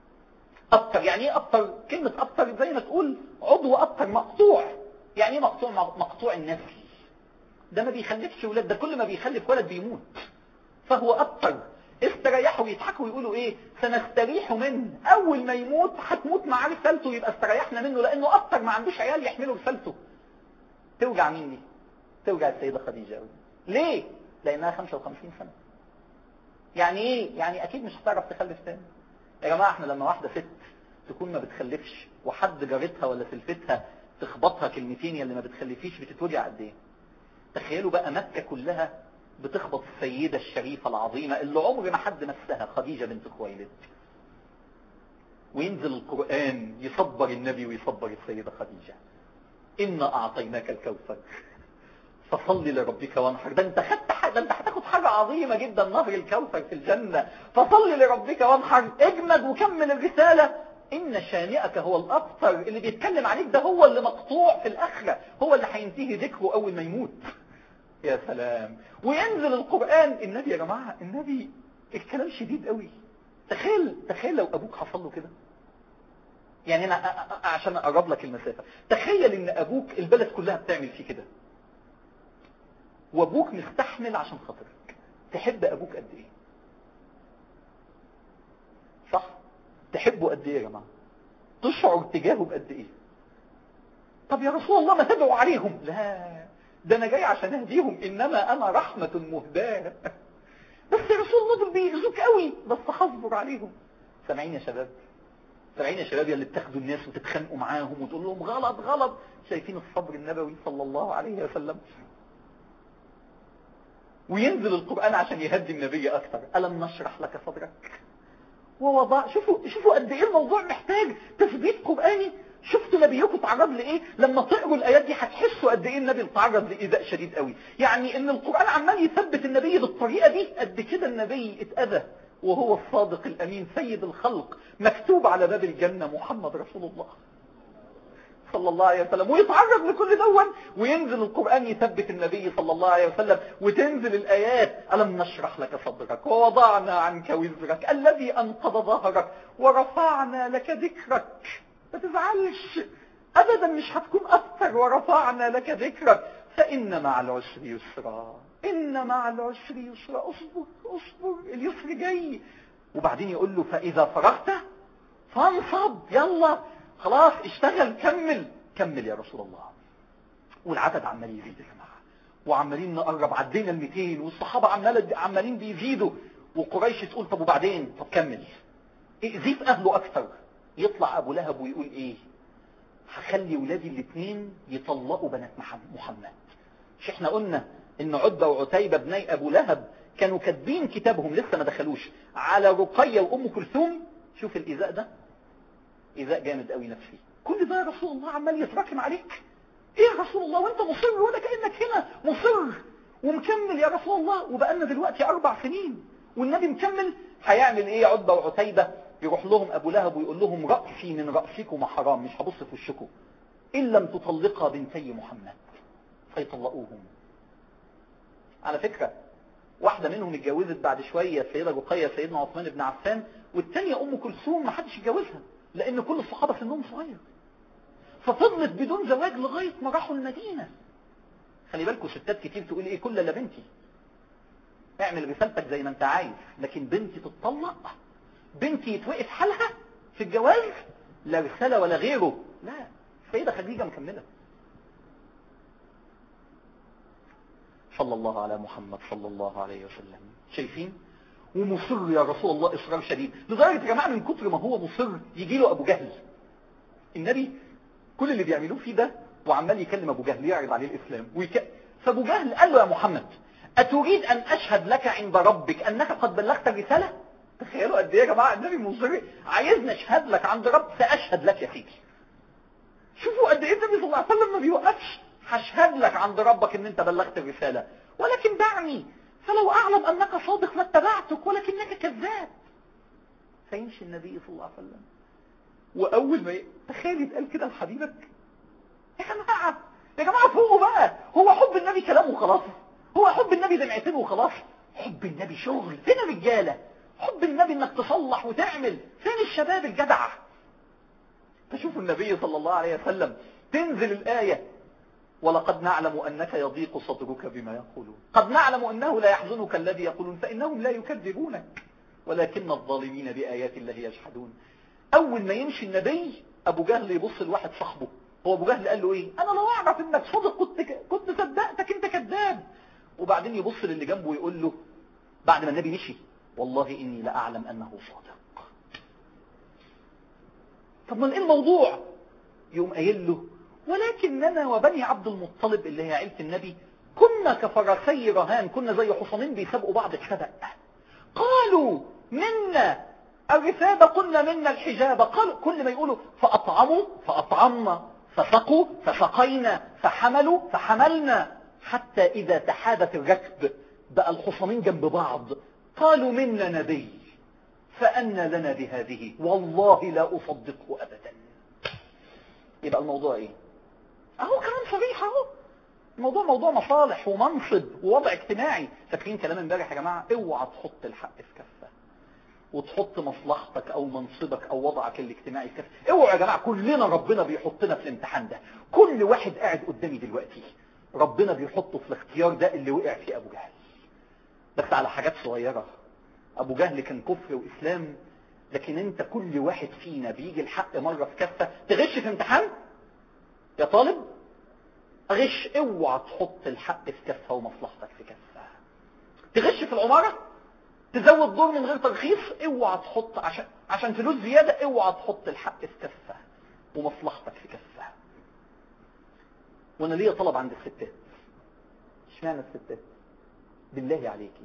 ابتر يعني ايه ابتر كلمة ابتر زي ما تقول عضو ابتر مقطوع يعني ايه مقطوع مقطوع النسل ده ما بيخلفش ولاد ده كل ما بيخلف ولد بيموت فهو ابتر استريحوا يضحكوا ويقولوا ايه سنستريح منه اول ما يموت هتموت معاه رسالته يبقى استريحنا منه لانه ابتر ما عندوش عيال يحملوا رسالته توجع مين دي توجع السيدة خديجة قوي ليه لانها 55 سنة يعني ايه يعني اكيد مش هتعرف تخلف تاني يا جماعة احنا لما واحدة ست تكون ما بتخلفش وحد جارتها ولا سلفتها تخبطها كلمتين يا اللي ما بتخلفيش بتتوجع قد ايه تخيلوا بقى مكة كلها بتخبط السيدة الشريفة العظيمة اللي عمر ما حد مسها خديجة بنت خويلد وينزل القرآن يصبر النبي ويصبر السيدة خديجة إنا أعطيناك الكوثر فصل لربك وانحر ده انت خدت حاجة ده انت هتاخد حاجة عظيمة جدا نهر الكوثر في الجنة فصل لربك وانحر اجمد وكمل الرسالة ان شانئك هو الابتر اللي بيتكلم عليك ده هو اللي مقطوع في الاخرة هو اللي هينتهي ذكره اول ما يموت يا سلام وينزل القرآن النبي يا جماعة النبي الكلام شديد قوي تخيل تخيل لو ابوك حصل له كده يعني انا أ- أ- عشان اقرب لك المسافة تخيل ان ابوك البلد كلها بتعمل فيه كده وابوك مستحمل عشان خاطرك تحب ابوك قد ايه صح تحبه قد ايه يا جماعة تشعر تجاهه بقد ايه طب يا رسول الله ما تدعو عليهم لا ده انا جاي عشان اهديهم انما انا رحمة مهداة بس يا رسول الله دول بيأذوك قوي بس هصبر عليهم سامعين يا شباب سامعين يا شباب يا اللي بتاخدوا الناس وتتخانقوا معاهم وتقول لهم غلط غلط شايفين الصبر النبوي صلى الله عليه وسلم وينزل القرآن عشان يهدي النبي أكثر ألم نشرح لك صدرك ووضع شوفوا شوفوا قد ايه الموضوع محتاج تثبيت قرآني شفتوا نبيكم تعرض لايه لما تقروا الايات دي هتحسوا قد ايه النبي تعرض لايذاء شديد قوي يعني ان القرآن عمال يثبت النبي بالطريقة دي قد كده النبي اتأذى وهو الصادق الامين سيد الخلق مكتوب على باب الجنة محمد رسول الله صلى الله عليه وسلم ويتعرض لكل دون وينزل القرآن يثبت النبي صلى الله عليه وسلم وتنزل الآيات ألم نشرح لك صدرك ووضعنا عنك وزرك الذي أنقض ظهرك ورفعنا لك ذكرك ما تزعلش أبدا مش هتكون أكثر ورفعنا لك ذكرك فإن مع العسر يسرا إن مع العسر يسرا أصبر أصبر اليسر جاي وبعدين يقول له فإذا فرغت فانصب يلا خلاص اشتغل كمل كمل يا رسول الله والعدد عمال يزيد يا جماعه وعمالين نقرب عدينا ال 200 والصحابه عمال عمالين بيزيدوا وقريش تقول طب وبعدين طب كمل ائذي في اهله اكثر يطلع ابو لهب ويقول ايه هخلي ولادي الاثنين يطلقوا بنات محمد مش احنا قلنا ان عتبه وعتيبه بني ابو لهب كانوا كاتبين كتابهم لسه ما دخلوش على رقيه وام كلثوم شوف الايذاء ده إيذاء جامد قوي نفسي كل ده يا رسول الله عمال يتراكم عليك ايه يا رسول الله وانت مصر ولا كأنك هنا مصر ومكمل يا رسول الله وبقالنا دلوقتي اربع سنين والنبي مكمل هيعمل ايه عتبة وعتيبة يروح لهم ابو لهب ويقول لهم رأسي من رأسكم حرام مش هبص في وشكم ان لم تطلقها بنتي محمد فيطلقوهم على فكرة واحدة منهم اتجوزت بعد شوية السيدة رقية سيدنا عثمان بن عفان والتانية ام كلثوم ما حدش اتجوزها لان كل الصحابة سنهم صغير ففضلت بدون زواج لغاية ما راحوا المدينة خلي بالكم ستات كتير تقول ايه كل الا بنتي اعمل رسالتك زي ما انت عايز لكن بنتي تتطلق بنتي يتوقف حالها في الجواز لا رسالة ولا غيره لا السيدة خديجة مكملة صلى الله على محمد صلى الله عليه وسلم شايفين ومصر يا رسول الله إصرار شديد لدرجة يا جماعة من كتر ما هو مصر يجي له أبو جهل النبي كل اللي بيعملوه فيه ده وعمال يكلم أبو جهل يعرض عليه الإسلام ويك... فأبو جهل قال له يا محمد أتريد أن أشهد لك عند ربك أنك قد بلغت الرسالة تخيلوا قد ايه يا جماعة النبي مصر عايزني أشهد لك عند رب سأشهد لك يا سيدي شوفوا قد ايه النبي صلى الله عليه وسلم ما بيوقفش هشهد لك عند ربك ان انت بلغت الرسالة ولكن دعني فلو اعلم انك صادق لاتبعتك ولكنك كذاب فيمشي النبي صلى الله عليه وسلم واول ما ي... تخيل يتقال كده لحبيبك يا جماعة يا جماعة فوقوا بقى هو حب النبي كلام وخلاص هو حب النبي دمعتين وخلاص حب النبي شغل فين الرجالة حب النبي انك تصلح وتعمل فين الشباب الجدع فشوفوا النبي صلى الله عليه وسلم تنزل الآية ولقد نعلم أنك يضيق صدرك بما يقولون قد نعلم أنه لا يحزنك الذي يقولون فإنهم لا يكذبونك ولكن الظالمين بآيات الله يجحدون أول ما يمشي النبي أبو جهل يبص لواحد صاحبه هو أبو جهل قال له إيه أنا لو أعرف إنك صادق كنت كنت صدقتك أنت كذاب وبعدين يبص للي جنبه ويقول له بعد ما النبي مشي والله إني لأعلم أنه صادق طب ما ايه الموضوع يقوم قايل له ولكننا وبني عبد المطلب اللي هي عيلة النبي كنا كفرسي رهان كنا زي حصانين بيسابقوا بعض السبق قالوا منا الرفادة قلنا منا الحجابة قالوا كل ما يقولوا فأطعموا فأطعمنا فسقوا فسقينا فحملوا فحملنا حتى إذا تحادت الركب بقى الحصانين جنب بعض قالوا منا نبي فأن لنا بهذه والله لا أصدقه أبدا يبقى الموضوع إيه أهو كلام صريح أهو الموضوع موضوع مصالح ومنصب ووضع اجتماعي فاكرين كلام امبارح يا جماعه اوعى تحط الحق في كفه وتحط مصلحتك او منصبك او وضعك الاجتماعي في كفه اوعوا يا جماعه كلنا ربنا بيحطنا في الامتحان ده كل واحد قاعد قدامي دلوقتي ربنا بيحطه في الاختيار ده اللي وقع فيه ابو جهل بس على حاجات صغيره ابو جهل كان كفر واسلام لكن انت كل واحد فينا بيجي الحق مرة في كفة تغش في امتحان يا طالب غش اوعى تحط الحق في كفة ومصلحتك في كفة تغش في العمارة تزود دور من غير ترخيص اوعى تحط عشان عشان فلوس زيادة اوعى تحط الحق في كفة ومصلحتك في كفة وانا ليا طلب عند الستات اشمعنى الستات بالله عليكي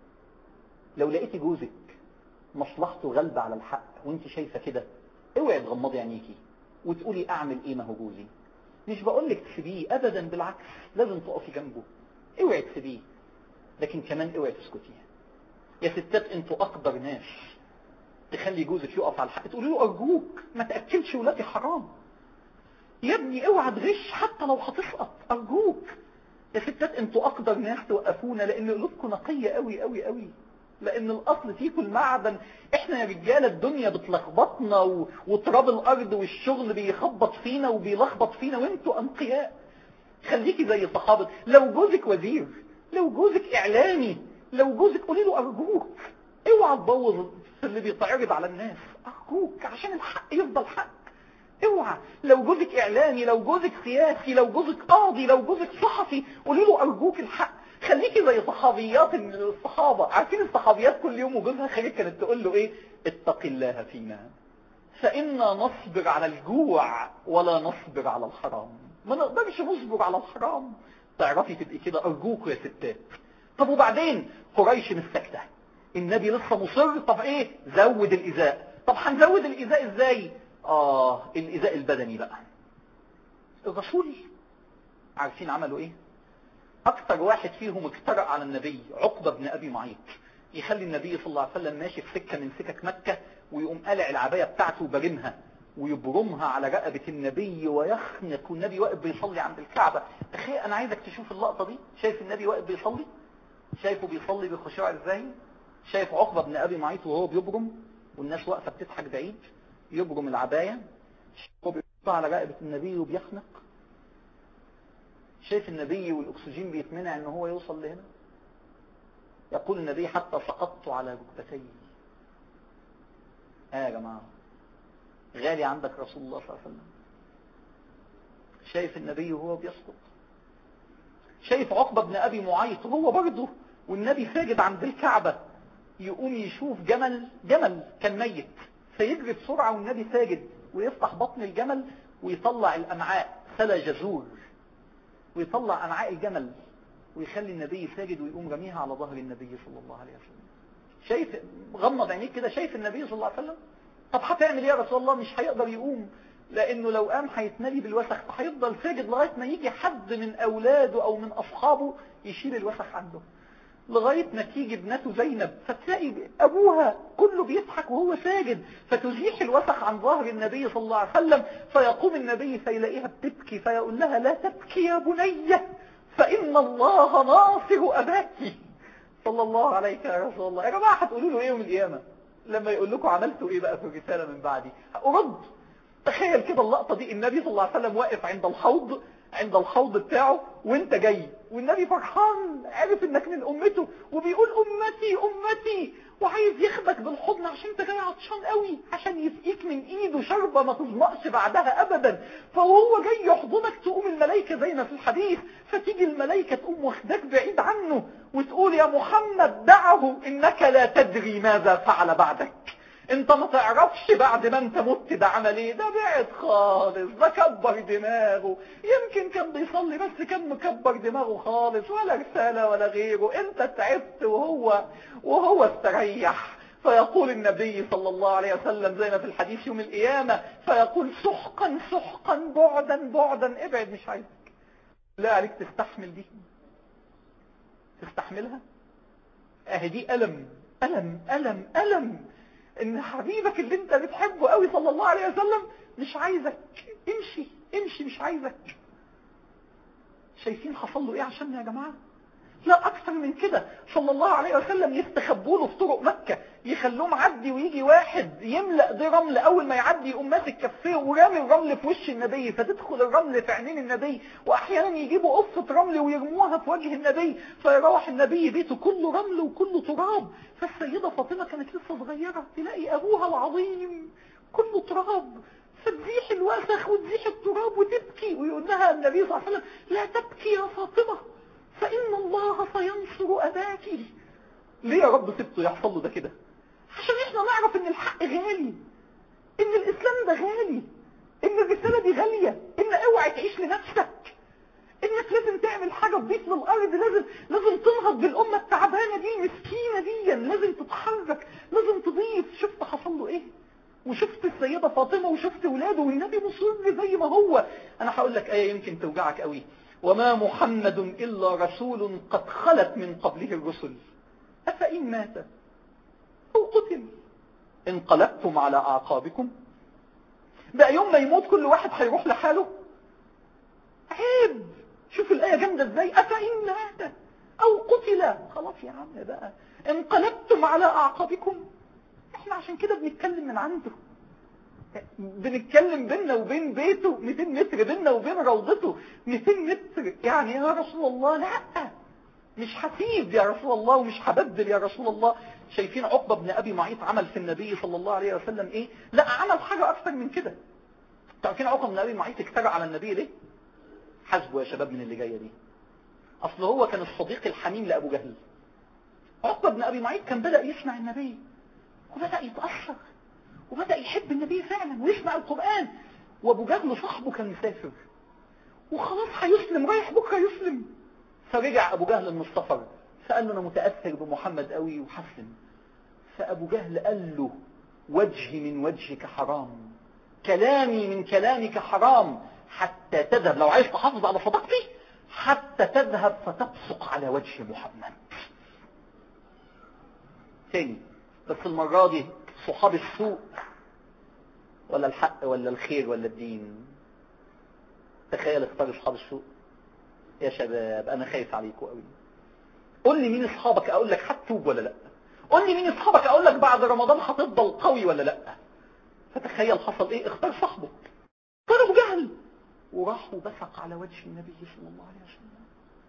لو لقيتي جوزك مصلحته غالبة على الحق وانت شايفة كده اوعي تغمضي عينيكي وتقولي اعمل ايه ما هو جوزي مش بقول لك تسيبيه ابدا بالعكس لازم تقفي جنبه اوعي تسيبيه لكن كمان اوعي تسكتي يا ستات انتوا اقدر ناس تخلي جوزك يقف على الحق تقولي له ارجوك ما تاكلش ولادي حرام يا ابني اوعى تغش حتى لو هتسقط ارجوك يا ستات انتوا اقدر ناس توقفونا لان قلوبكم نقيه قوي قوي قوي لان الاصل فيكم المعدن احنا يا رجاله الدنيا بتلخبطنا و... وتراب الارض والشغل بيخبط فينا وبيلخبط فينا وانتوا انقياء خليكي زي صحابة لو جوزك وزير لو جوزك اعلامي لو جوزك قولي له ارجوك اوعى تبوظ اللي بيتعرض على الناس ارجوك عشان الحق يفضل حق اوعى لو جوزك اعلامي لو جوزك سياسي لو جوزك قاضي لو جوزك صحفي قولي له ارجوك الحق خليكي زي صحابيات الصحابة عارفين الصحابيات كل يوم وجوزها خارج كانت تقول له ايه اتق الله فينا فإنا نصبر على الجوع ولا نصبر على الحرام ما نقدرش نصبر على الحرام تعرفي تبقي كده ارجوكوا يا ستات طب وبعدين قريش مش ساكته النبي لسه مصر طب ايه زود الإزاء طب هنزود الإزاء ازاي اه الإزاء البدني بقى الرسول عارفين عملوا ايه اكتر واحد فيهم اجترأ على النبي عقبة بن ابي معيط يخلي النبي صلى الله عليه وسلم ماشي في سكة من سكك مكة ويقوم قلع العباية بتاعته وبرمها ويبرمها على رقبة النبي ويخنق والنبي واقف بيصلي عند الكعبة تخيل انا عايزك تشوف اللقطة دي شايف النبي واقف بيصلي شايفه بيصلي بخشوع ازاي شايف عقبة بن ابي معيط وهو بيبرم والناس واقفة بتضحك بعيد يبرم العباية هو بيحطها على رقبة النبي وبيخنق شايف النبي والأكسجين بيتمنع ان هو يوصل لهنا يقول النبي حتى سقطت على ركبتي اه يا جماعة غالي عندك رسول الله صلى الله عليه وسلم شايف النبي وهو بيسقط شايف عقبة بن أبي معيط هو برضه والنبي ساجد عند الكعبة يقوم يشوف جمل جمل كان ميت فيجري بسرعة والنبي ساجد ويفتح بطن الجمل ويطلع الأمعاء سلا جزور ويطلع أمعاء الجمل ويخلي النبي ساجد ويقوم رميها على ظهر النبي صلى الله عليه وسلم شايف غمض عينيك كده شايف النبي صلى الله عليه وسلم طب هتعمل ايه يا رسول الله مش هيقدر يقوم لانه لو قام هيتملي بالوسخ هيفضل ساجد لغايه ما يجي حد من اولاده او من اصحابه يشيل الوسخ عنده لغاية ما تيجي ابنته زينب فتلاقي أبوها كله بيضحك وهو ساجد فتزيح الوسخ عن ظهر النبي صلى الله عليه وسلم فيقوم النبي فيلاقيها بتبكي فيقول لها لا تبكي يا بنية فإن الله ناصر أباك صلى الله عليك يا رسول الله يا جماعة هتقولوا له إيه يوم القيامة لما يقول لكم عملتوا إيه بقى في الرسالة من بعدي أرد تخيل كده اللقطة دي النبي صلى الله عليه وسلم واقف عند الحوض عند الحوض بتاعه وانت جاي والنبي فرحان عارف انك من امته وبيقول امتي امتي وعايز ياخدك بالحضن عشان انت جاي عطشان قوي عشان يسقيك من ايده شربة ما تظمأش بعدها ابدا فهو جاي يحضنك تقوم الملائكة زي ما في الحديث فتيجي الملائكة تقوم واخداك بعيد عنه وتقول يا محمد دعه انك لا تدري ماذا فعل بعدك انت ما تعرفش بعد ما انت مت ده عمل ايه ده بعد خالص ده كبر دماغه يمكن كان بيصلي بس كان مكبر دماغه خالص ولا رسالة ولا غيره انت تعبت وهو وهو استريح فيقول النبي صلى الله عليه وسلم زي ما في الحديث يوم القيامة فيقول سحقا سحقا بعدا بعدا ابعد مش عايزك لا عليك تستحمل دي تستحملها اهي دي ألم ألم ألم ألم ان حبيبك اللي انت بتحبه قوي صلى الله عليه وسلم مش عايزك امشي امشي مش عايزك شايفين حصل له ايه عشاننا يا جماعة لا اكثر من كده صلى الله عليه وسلم يستخبوا له في طرق مكة يخلوه معدي ويجي واحد يملأ دي رمل اول ما يعدي يقوم ماسك كفيه ورامي الرمل في وش النبي فتدخل الرمل في عينين النبي واحيانا يجيبوا قصة رمل ويرموها في وجه النبي فيروح النبي بيته كله رمل وكله تراب فالسيدة فاطمة كانت لسه صغيرة تلاقي ابوها العظيم كله تراب فتزيح الوسخ وتزيح التراب وتبكي ويقول لها النبي صلى الله عليه وسلم لا تبكي يا فاطمة فإن الله سينصر أباك ليه يا رب سبته يحصل له ده كده عشان احنا نعرف ان الحق غالي ان الاسلام ده غالي ان الرسالة دي غالية ان اوعى تعيش لنفسك انك لازم تعمل حاجة تضيف للارض لازم لازم تنهض بالامة التعبانة دي المسكينة دي لازم تتحرك لازم تضيف شفت حصل له ايه وشفت السيدة فاطمة وشفت ولاده والنبي مصر زي ما هو انا هقول لك ايه يمكن توجعك قوي وما محمد إلا رسول قد خلت من قبله الرسل أفإن مات أو قتل انقلبتم على أعقابكم بقى يوم ما يموت كل واحد هيروح لحاله عيب شوف الآية جامدة ازاي أفإن مات أو قتل خلاص يا عم بقى انقلبتم على أعقابكم احنا عشان كده بنتكلم من عنده بنتكلم بيننا وبين بيته 200 متر بيننا وبين روضته 200 متر يعني يا رسول الله لا مش هسيب يا رسول الله ومش هبدل يا رسول الله شايفين عقبة بن أبي معيط عمل في النبي صلى الله عليه وسلم ايه لا عمل حاجة أكثر من كده تعرفين عقبة بن أبي معيط اكترع على النبي ليه حسبوا يا شباب من اللي جاية دي أصل هو كان الصديق الحميم لأبو جهل عقبة بن أبي معيط كان بدأ يسمع النبي وبدأ يتأثر وبدأ يحب النبي فعلا ويسمع القرآن وابو جهل صاحبه كان مسافر وخلاص هيسلم رايح بكره يسلم فرجع ابو جهل من السفر فقال له انا متأثر بمحمد قوي وحسن فابو جهل قال له وجهي من وجهك حرام كلامي من كلامك حرام حتى تذهب لو عايز تحافظ على صداقتي حتى تذهب فتبصق على وجه محمد تاني بس المرة دي صحاب السوء ولا الحق ولا الخير ولا الدين تخيل اختار اصحاب السوء يا شباب انا خايف عليكم قوي قول لي مين اصحابك اقول لك هتتوب ولا لا قول لي مين اصحابك اقول لك بعد رمضان هتفضل قوي ولا لا فتخيل حصل ايه اختار صاحبه اختار ابو جهل وراح وبصق على وجه النبي صلى الله عليه وسلم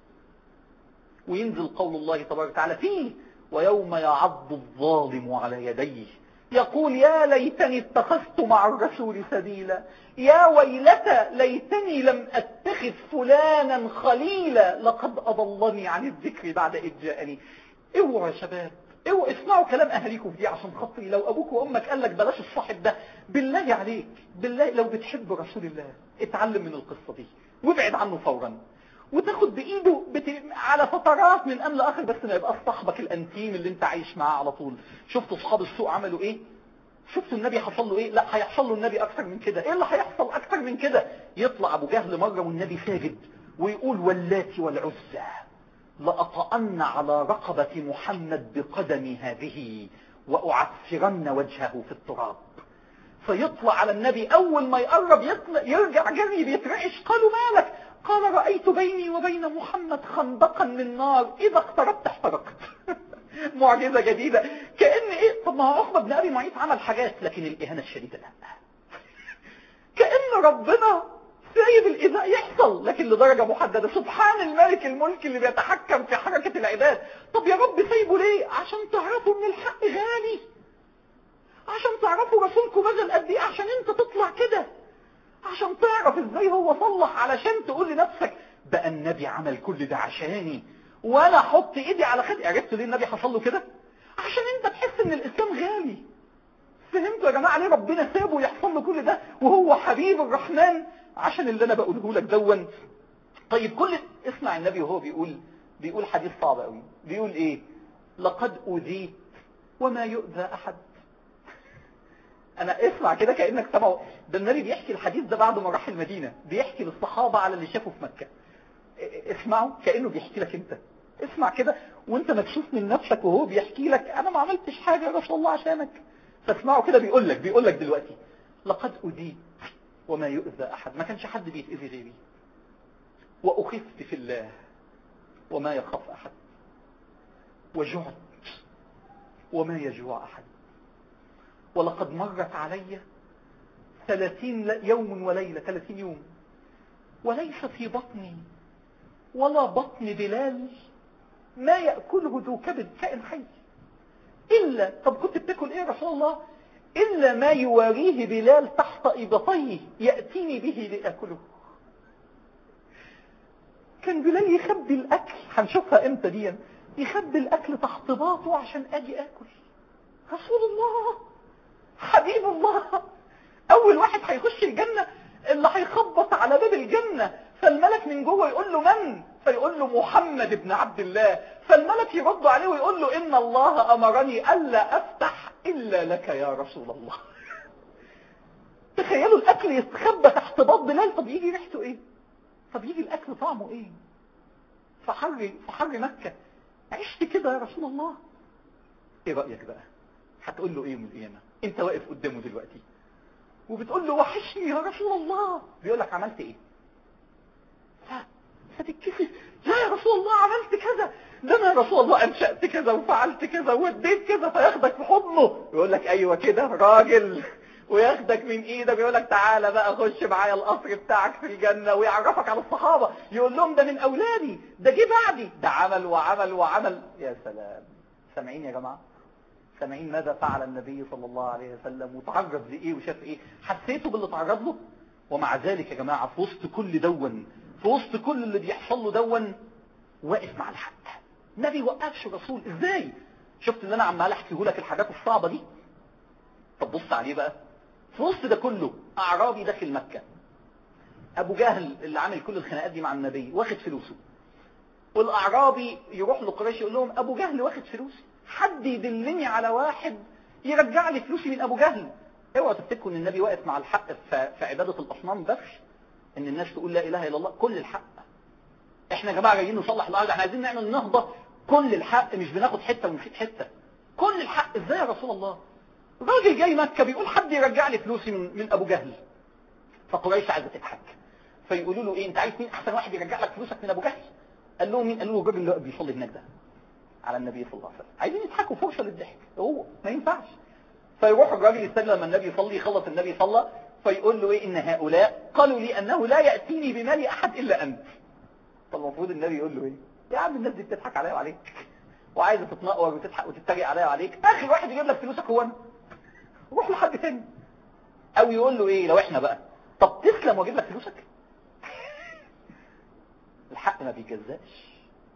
وينزل قول الله تبارك وتعالى فيه ويوم يعض الظالم على يديه يقول يا ليتني اتخذت مع الرسول سبيلا يا ويلتى ليتني لم اتخذ فلانا خليلا لقد اضلني عن الذكر بعد اذ جاءني اوعوا يا شباب اوعوا اسمعوا كلام اهاليكم دي عشان خاطري لو ابوك وامك قال لك بلاش الصاحب ده بالله عليك بالله لو بتحب رسول الله اتعلم من القصه دي وابعد عنه فورا وتاخد بايده بت... على فترات من ان لاخر بس ما يبقى صاحبك الانتيم اللي انت عايش معاه على طول شفتوا اصحاب السوء عملوا ايه شفتوا النبي حصل له ايه لا هيحصل له النبي اكتر من كده ايه اللي هيحصل اكتر من كده يطلع ابو جهل مره والنبي ساجد ويقول واللات والعزى لأطأن على رقبة محمد بقدمي هذه وأعفرن وجهه في التراب فيطلع على النبي أول ما يقرب يطلع يرجع جري بيترعش قالوا مالك قال رأيت بيني وبين محمد خندقا من نار إذا اقتربت احترقت معجزة جديدة كأن إيه طب ما هو عقبة بن أبي معيط عمل حاجات لكن الإهانة الشديدة لا كأن ربنا سايب الإيذاء يحصل لكن لدرجة محددة سبحان الملك الملك اللي بيتحكم في حركة العباد طب يا رب سايبه ليه عشان تعرفوا ان الحق غالي عشان تعرفوا رسولكم بذل قد ايه عشان انت تطلع كده عشان تعرف ازاي هو صلح علشان تقول لنفسك بقى النبي عمل كل ده عشاني وانا احط ايدي على خدي عرفت ليه النبي حصل له كده عشان انت تحس ان الاسلام غالي فهمتوا يا جماعة ليه ربنا سابه يحصل له كل ده وهو حبيب الرحمن عشان اللي انا بقوله لك دون طيب كل اسمع النبي وهو بيقول بيقول حديث صعب قوي بيقول ايه لقد اذيت وما يؤذى احد انا اسمع كده كانك سمعه ده النبي بيحكي الحديث ده بعد ما راح المدينه بيحكي للصحابه على اللي شافه في مكه اسمعوا كانه بيحكي لك انت اسمع كده وانت مكشوف من نفسك وهو بيحكي لك انا ما عملتش حاجه يا رسول الله عشانك فاسمعوا كده بيقول لك بيقول لك دلوقتي لقد اذيت وما يؤذى احد ما كانش حد بيتاذي غيري وأخذت في الله وما يخاف أحد وجعت وما يجوع أحد ولقد مرت علي ثلاثين يوم وليلة ثلاثين يوم وليس في بطني ولا بطن بلال ما يأكله ذو كبد كائن حي إلا طب كنت بتاكل إيه يا رسول الله إلا ما يواريه بلال تحت إبطيه يأتيني به لأكله كان بلال يخبي الأكل هنشوفها إمتى دي يخبي الأكل تحت باطه عشان أجي أكل رسول الله حبيب الله أول واحد هيخش الجنة اللي هيخبط على باب الجنة فالملك من جوه يقول له من فيقول له محمد بن عبد الله فالملك يرد عليه ويقول له إن الله أمرني ألا أفتح إلا لك يا رسول الله تخيلوا الأكل يستخبى تحت باب بلال طب يجي ريحته إيه طب يجي الأكل طعمه إيه في حر في حر مكة عشت كده يا رسول الله إيه رأيك بقى هتقول له إيه من القيامة أنت واقف قدامه دلوقتي وبتقول له وحشني يا رسول الله بيقول لك عملت إيه فتتكسف لا يا رسول الله عملت كذا ده انا يا رسول الله انشأت كذا وفعلت كذا واديت كذا فياخدك في حضنه يقول لك ايوه كده راجل وياخدك من ايدك ويقول لك تعالى بقى خش معايا القصر بتاعك في الجنة ويعرفك على الصحابة يقول لهم ده من اولادي ده جه بعدي ده عمل وعمل وعمل يا سلام سامعين يا جماعة سامعين ماذا فعل النبي صلى الله عليه وسلم وتعرض لايه وشاف ايه حسيتوا باللي تعرض له ومع ذلك يا جماعة في وسط كل دون في وسط كل اللي بيحصل له دون واقف مع الحق ما بيوقفش الرسول ازاي شفت اللي انا عمال احكيه لك الحاجات الصعبة دي طب بص عليه بقى في وسط ده كله اعرابي داخل مكة ابو جهل اللي عامل كل الخناقات دي مع النبي واخد فلوسه والاعرابي يروح لقريش يقول لهم ابو جهل واخد فلوسي حد يدلني على واحد يرجع لي فلوسي من ابو جهل اوعوا تفتكروا ان النبي واقف مع الحق في عبادة الاصنام بس ان الناس تقول لا اله الا الله كل الحق احنا يا جماعه جايين نصلح الارض احنا عايزين نعمل نهضه كل الحق مش بناخد حته ونسيب حته كل الحق ازاي يا رسول الله راجل جاي مكه بيقول حد يرجع لي فلوسي من, من ابو جهل فقريش عايزه تضحك فيقولوا له ايه انت عايز مين احسن واحد يرجع لك فلوسك من ابو جهل قال لهم مين قالوا له الراجل اللي بيصلي هناك ده على النبي صلى الله عليه وسلم عايزين يضحكوا فرصه للضحك هو ما ينفعش فيروح الراجل يستنى لما النبي يصلي يخلص النبي صلى فيقول له ايه ان هؤلاء قالوا لي انه لا يأتيني بمال احد الا انت فالمفروض النبي يقول له ايه يا عم الناس دي بتضحك عليا وعليك وعايزه تتنقر وتضحك وتتريق عليا وعليك اخر واحد يجيب لك فلوسك هو انا روح لحد تاني او يقول له ايه لو احنا بقى طب تسلم واجيب لك فلوسك الحق ما بيجزاش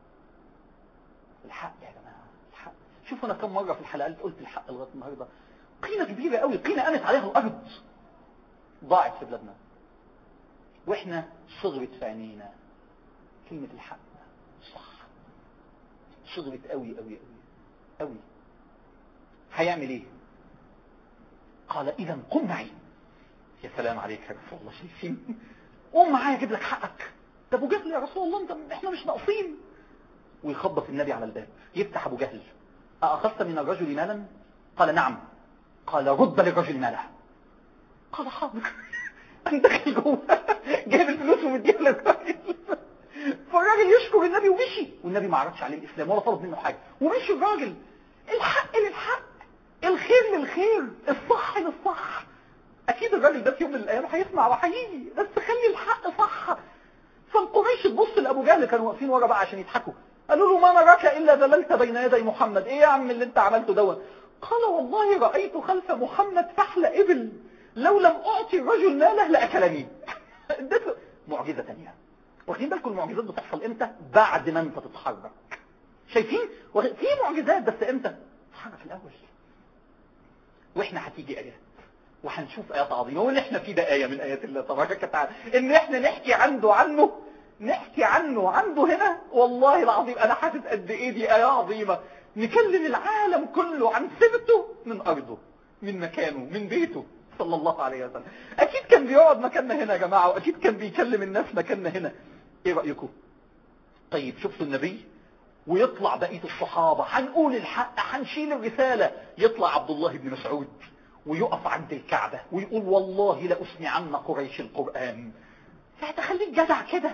الحق يا جماعه الحق شوفوا انا كم مره في الحلقات قلت الحق لغايه النهارده قيمه كبيره قوي قيمه قامت عليها الارض ضاعت في بلادنا واحنا صغرت في عينينا كلمة الحق صح صغرت قوي قوي قوي قوي هيعمل ايه قال اذا قم معي يا سلام عليك يا رسول الله شايفين قوم معايا اجيب لك حقك ده ابو جهل يا رسول الله انت احنا مش ناقصين ويخبط النبي على الباب يفتح ابو جهل أأخذت من الرجل مالا قال نعم قال رد للرجل ماله قال حاضر انا داخل جوه جايب الفلوس ومديها للراجل فالراجل يشكر النبي ومشي والنبي ما عرضش عليه الاسلام ولا طلب منه حاجه ومشي الراجل الحق للحق الخير للخير الصح للصح اكيد الراجل ده في يوم من الايام هيسمع وهيجي بس خلي الحق صح فالقريش تبص لابو جهل كانوا واقفين ورا بقى عشان يضحكوا قالوا له ما نراك الا ذللت بين يدي محمد ايه يا عم اللي انت عملته دوت قال والله رايت خلف محمد فحل ابل لو لم اعطي الرجل ماله لاكلني اديته معجزه ثانيه واخدين بالكم المعجزات بتحصل امتى بعد ما انت تتحرك شايفين في معجزات بس امتى تتحرك الاول واحنا هتيجي ايات وهنشوف ايات عظيمه واللي احنا فيه ده ايه من ايات الله تبارك وتعالى ان احنا نحكي عنده عنه نحكي عنه عنده هنا والله العظيم انا حاسس قد ايه دي ايه عظيمه نكلم العالم كله عن سيرته من ارضه من مكانه من بيته صلى الله عليه وسلم اكيد كان بيقعد مكاننا هنا يا جماعه واكيد كان بيكلم الناس مكاننا هنا ايه رايكم طيب شفتوا النبي ويطلع بقيه الصحابه هنقول الحق هنشيل الرساله يطلع عبد الله بن مسعود ويقف عند الكعبه ويقول والله لاسمعن قريش القران فتخليك جدع كده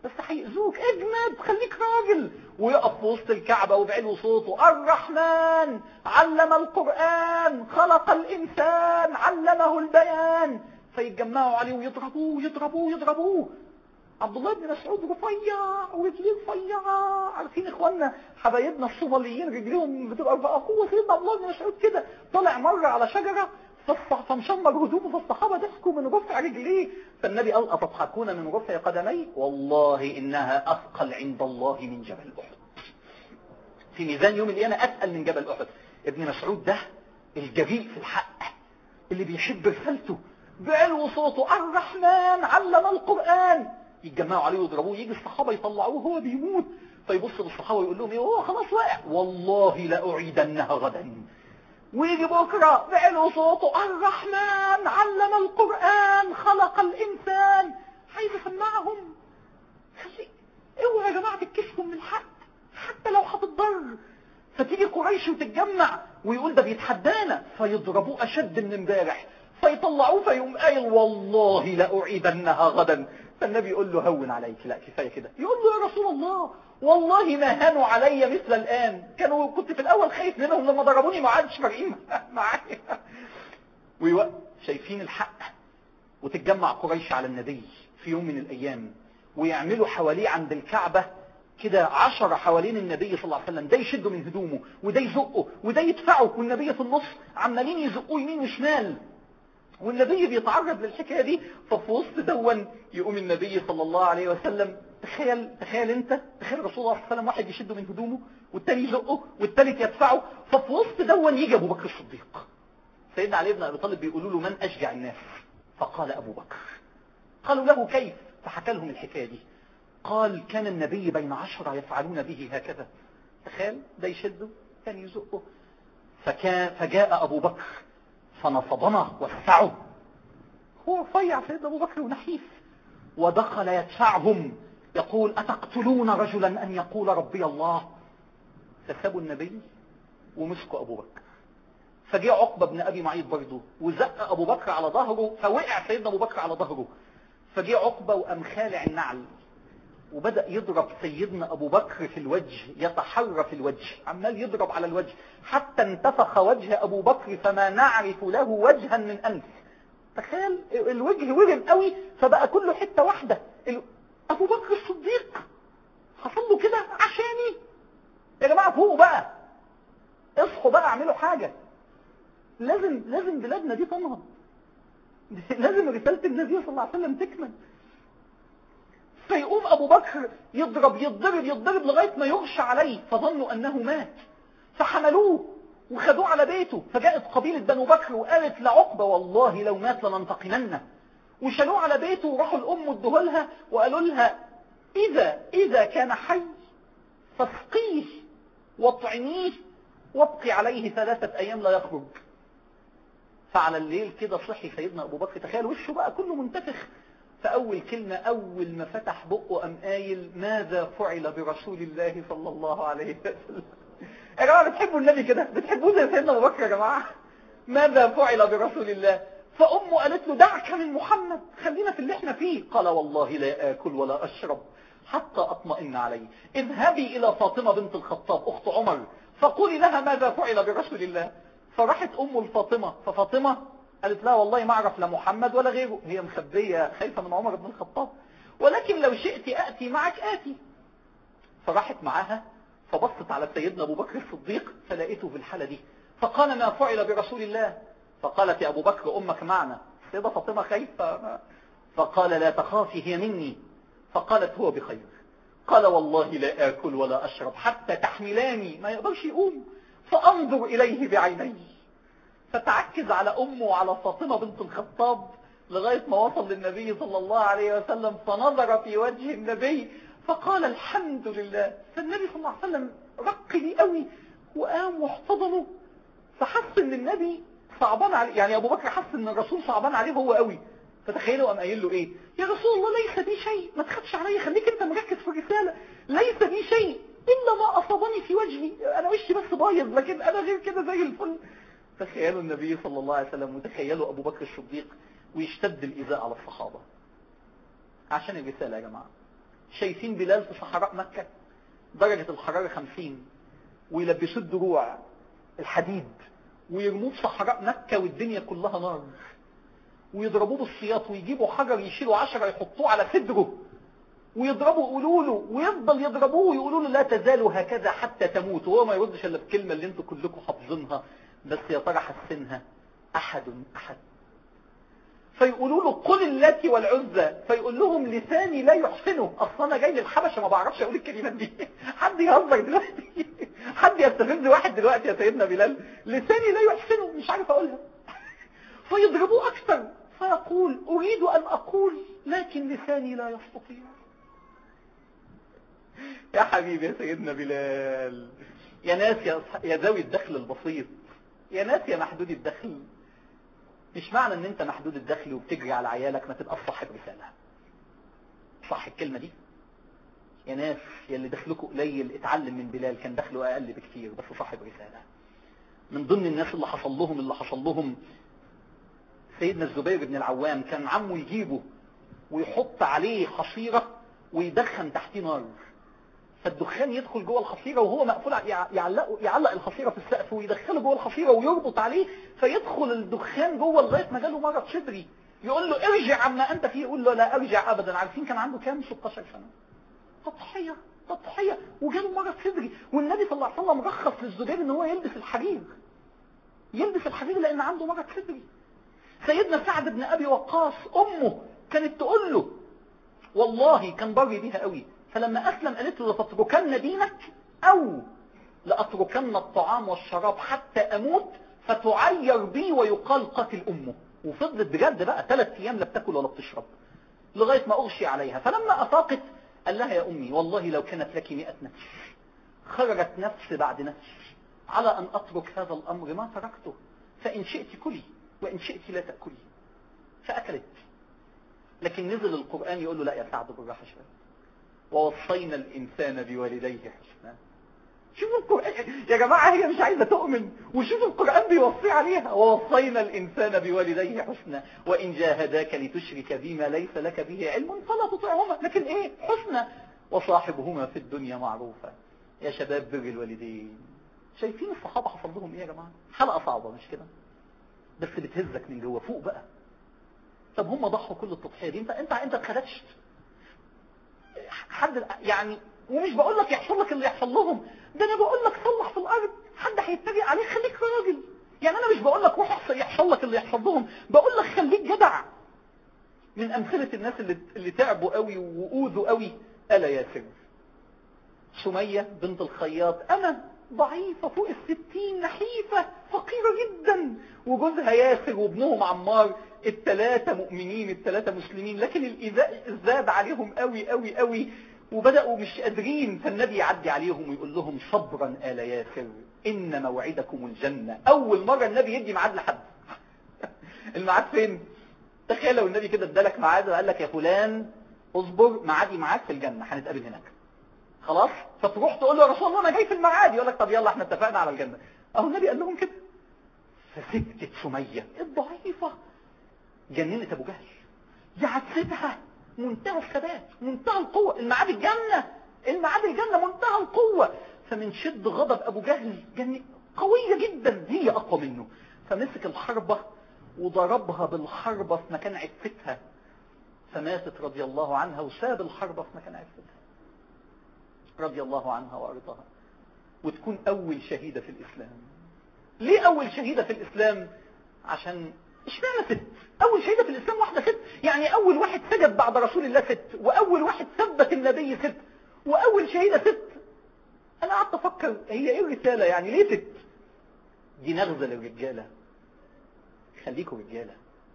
بس هيأذوك اجمد خليك راجل ويقف في وسط الكعبة وبعلو صوته الرحمن علم القرآن خلق الإنسان علمه البيان فيتجمعوا عليه ويضربوه يضربوه يضربوه عبد الله بن مسعود رفيع ورجليه رفيعة عارفين اخواننا حبايبنا الصوماليين رجليهم بتبقى رفيعة اخوه سيدنا عبد الله بن مسعود كده طلع مرة على شجرة فالصح- فمشمر هدومه فالصحابة ضحكوا من رفع رجليه فالنبي قال أتضحكون من رفع قدمي والله إنها أثقل عند الله من جبل أحد في ميزان يوم القيامة أثقل من جبل أحد ابن مسعود ده الجريء في الحق اللي بيحب رسالته بعلو صوته الرحمن علم القرآن يتجمعوا عليه ويضربوه يجي الصحابة يطلعوه وهو بيموت فيبص للصحابة ويقول لهم ايه هو خلاص واقع والله لأعيدنها غدا ويجي بكرة بعلو صوته الرحمن علم القرآن خلق الإنسان عايز يسمعهم خلي اوعوا يا جماعة تتكشفوا من الحق حتى لو هتتضر فتيجي قريش وتتجمع ويقول ده بيتحدانا فيضربوه أشد من امبارح فيطلعوه فيقوم قايل والله لأعيدنها غدا فالنبي يقول له هون عليك لا كفاية كده يقول له يا رسول الله والله ما هانوا علي مثل الآن كانوا كنت في الأول خايف منهم لما ضربوني ما عادش فارقين معايا ويوقف شايفين الحق وتتجمع قريش على النبي في يوم من الأيام ويعملوا حواليه عند الكعبة كده عشرة حوالين النبي صلى الله عليه وسلم ده يشده من هدومه وده يزقه وده يدفعه والنبي في النص عمالين يزقوه يمين وشمال والنبي بيتعرض للحكاية دي ففي وسط دون يقوم النبي صلى الله عليه وسلم تخيل تخيل انت تخيل رسول الله صلى الله عليه وسلم واحد يشده من هدومه والتاني يزقه والتالت يدفعه ففي وسط دون يجي ابو بكر الصديق سيدنا علي بن ابي طالب بيقولوا له من اشجع الناس فقال ابو بكر قالوا له كيف فحكى لهم الحكاية دي قال كان النبي بين عشرة يفعلون به هكذا تخيل ده يشده كان يزقه فكان فجاء أبو بكر فنصبنا وسعه هو رفيع سيدنا أبو بكر ونحيف ودخل يدفعهم يقول أتقتلون رجلا أن يقول ربي الله فسابوا النبي ومسكوا أبو بكر فجاء عقبة بن أبي معيط برضه وزق أبو بكر على ظهره فوقع سيدنا أبو بكر على ظهره فجاء عقبة وقام خالع النعل وبدأ يضرب سيدنا أبو بكر في الوجه يتحرى في الوجه عمال يضرب على الوجه حتى انتفخ وجه أبو بكر فما نعرف له وجها من أنف تخيل الوجه ورم قوي فبقى كله حتة واحدة ال- أبو بكر الصديق حصل له كده عشاني يا جماعة فوقوا بقى اصحوا بقى اعملوا حاجة لازم لازم بلادنا دي تنهض لازم رسالة النبي صلى الله عليه وسلم تكمل فيقوم أبو بكر يضرب يضرب يضرب لغاية ما يغشى عليه فظنوا أنه مات فحملوه وخدوه على بيته فجاءت قبيلة بنو بكر وقالت لعقبة والله لو مات لننتقمنه وشالوه على بيته وراحوا الأم ادوه لها وقالوا لها إذا إذا كان حي فاسقيه واطعميه وابقي عليه ثلاثة أيام لا يخرج فعلى الليل كده صحي سيدنا أبو بكر تخيل وشه بقى كله منتفخ فأول كلمة أول ما فتح بقه قام قايل ماذا فعل برسول الله صلى الله عليه وسلم يا جماعة بتحبوا النبي كده بتحبوه زي سيدنا أبو بكر يا جماعة ماذا فعل برسول الله فأمه قالت له دعك من محمد خلينا في اللي احنا فيه قال والله لا آكل ولا أشرب حتى أطمئن عليه اذهبي إلى فاطمة بنت الخطاب أخت عمر فقولي لها ماذا فعل برسول الله فراحت أم الفاطمة ففاطمة قالت لها والله ما أعرف لا محمد ولا غيره هي مخبية خايفة من عمر بن الخطاب ولكن لو شئت أتي معك آتي فراحت معاها فبصت على سيدنا أبو بكر الصديق فلقيته في الحالة دي فقال ما فعل برسول الله فقالت يا أبو بكر أمك معنا سيدة فاطمة خايفة فقال لا تخافي هي مني فقالت هو بخير قال والله لا آكل ولا أشرب حتى تحملاني ما يقدرش يقوم فأنظر إليه بعيني فتعكز على أمه وعلى فاطمة بنت الخطاب لغاية ما وصل للنبي صلى الله عليه وسلم فنظر في وجه النبي فقال الحمد لله فالنبي صلى الله عليه وسلم رق لي قوي وقام واحتضنه فحس ان النبي صعبان عليه يعني ابو بكر حس ان الرسول صعبان عليه هو قوي فتخيلوا قام قايل له ايه يا رسول الله ليس بي شيء ما تخافش عليا خليك انت مركز في الرسالة ليس بي شيء الا ما اصابني في وجهي انا وشي بس بايظ لكن انا غير كده زي الفل تخيلوا النبي صلى الله عليه وسلم وتخيلوا ابو بكر الصديق ويشتد الايذاء على الصحابة عشان الرسالة يا جماعة شايفين بلال في صحراء مكة درجة الحرارة خمسين ويلبسوه الدروع الحديد ويرموه في صحراء مكة والدنيا كلها نار ويضربوه بالسياط ويجيبوا حجر يشيلوا عشرة يحطوه على صدره ويضربوا يقولوا له ويفضل يضربوه ويقولوا له لا تزالوا هكذا حتى تموت وهو ما يردش الا بكلمه اللي انتوا كلكم حافظينها بس يا ترى حسنها احد احد فيقولوا له قل اللات والعزى فيقول لهم لساني لا يحسنه اصل انا جاي للحبشه ما بعرفش اقول الكلمات دي حد يهزر دلوقتي حد يستفز واحد دلوقتي يا سيدنا بلال لساني لا يحسنه مش عارف اقولها فيضربوه اكثر فيقول اريد ان اقول لكن لساني لا يستطيع يا حبيبي يا سيدنا بلال يا ناس يا, أصح... يا ذوي الدخل البسيط يا ناس يا محدود الدخل مش معنى ان انت محدود الدخل وبتجري على عيالك ما تبقى صاحب رسالة صح الكلمة دي يا ناس يا اللي دخلكوا قليل اتعلم من بلال كان دخله اقل بكتير بس صاحب رسالة من ضمن الناس اللي حصل لهم اللي حصل لهم سيدنا الزبير بن العوام كان عمه يجيبه ويحط عليه حصيرة ويدخن تحتيه نار فالدخان يدخل جوه الحصيرة وهو مقفول يعلق يعلق الحصيرة في السقف ويدخله جوه الحصيرة ويربط عليه فيدخل الدخان جوه لغاية ما جاله مرض صدري يقول له ارجع عما انت فيه يقول له لا ارجع ابدا عارفين كان عنده كام 16 سنة تضحية تضحية وجاله مرض صدري والنبي صلى الله عليه وسلم رخص للزبير ان هو يلبس الحرير يلبس الحرير لان عنده مرض صدري سيدنا سعد بن ابي وقاص امه كانت تقول له والله كان بري بيها قوي فلما أسلم قالت له لتتركن دينك أو لأتركن الطعام والشراب حتى أموت فتعير بي ويقال قتل أمه وفضلت بجد بقى ثلاث أيام لا بتاكل ولا بتشرب لغاية ما أغشي عليها فلما أفاقت قال لها يا أمي والله لو كانت لك مئة نفس خرجت نفس بعد نفس على أن أترك هذا الأمر ما تركته فإن شئت كلي وإن شئت لا تأكلي فأكلت لكن نزل القرآن يقول له لا يا سعد بالراحة شوية ووصينا الإنسان بوالديه حسنا شوفوا القرآن يا جماعة هي مش عايزة تؤمن وشوفوا القرآن بيوصي عليها ووصينا الإنسان بوالديه حسنا وإن جاهداك لتشرك بما ليس لك به علم فلا تطعهما لكن إيه حسنا وصاحبهما في الدنيا معروفا يا شباب بر الوالدين شايفين الصحابة حصل لهم إيه يا جماعة حلقة صعبة مش كده بس بتهزك من جوه فوق بقى طب هم ضحوا كل التضحية دي انت انت انت اتخدشت حد يعني ومش بقول لك يحصل لك اللي يحصل لهم ده انا بقول لك صلح في الارض حد هيتريق عليك خليك راجل يعني انا مش بقول لك روح يحصل لك اللي يحصل لهم بقول لك خليك جدع من امثله الناس اللي اللي تعبوا قوي واوذوا قوي الا ياسر سميه بنت الخياط انا ضعيفة فوق الستين نحيفة فقيرة جدا وجوزها ياسر وابنهم عمار التلاتة مؤمنين التلاتة مسلمين لكن الإيذاء زاد عليهم قوي قوي قوي وبدأوا مش قادرين فالنبي يعدي عليهم ويقول لهم صبرا آل ياسر إن موعدكم الجنة أول مرة النبي يدي ميعاد لحد الميعاد فين؟ تخيل لو النبي كده ادالك ميعاد وقال لك يا فلان اصبر ميعادي معاك في الجنة هنتقابل هناك خلاص فتروح تقول له يا رسول الله انا جاي في الميعاد يقول لك طب يلا احنا اتفقنا على الجنة اهو النبي قال لهم كده فسكتت سمية الضعيفة جننت ابو جهل دي عدستها منتهى الثبات منتهى القوة الميعاد الجنة الميعاد الجنة منتهى القوة فمن شد غضب ابو جهل جن... قوية جدا هي اقوى منه فمسك الحربة وضربها بالحربة في مكان عفتها فماتت رضي الله عنها وساب الحربة في مكان عفتها رضي الله عنها وارضاها وتكون اول شهيدة في الاسلام ليه اول شهيدة في الاسلام عشان اشمعنى ست اول شهيدة في الاسلام واحدة ست يعني اول واحد سجد بعد رسول الله ست واول واحد ثبت النبي ست واول شهيدة ست انا قعدت افكر هي ايه الرسالة يعني ليه ست دي نغزة للرجالة خليكم رجالة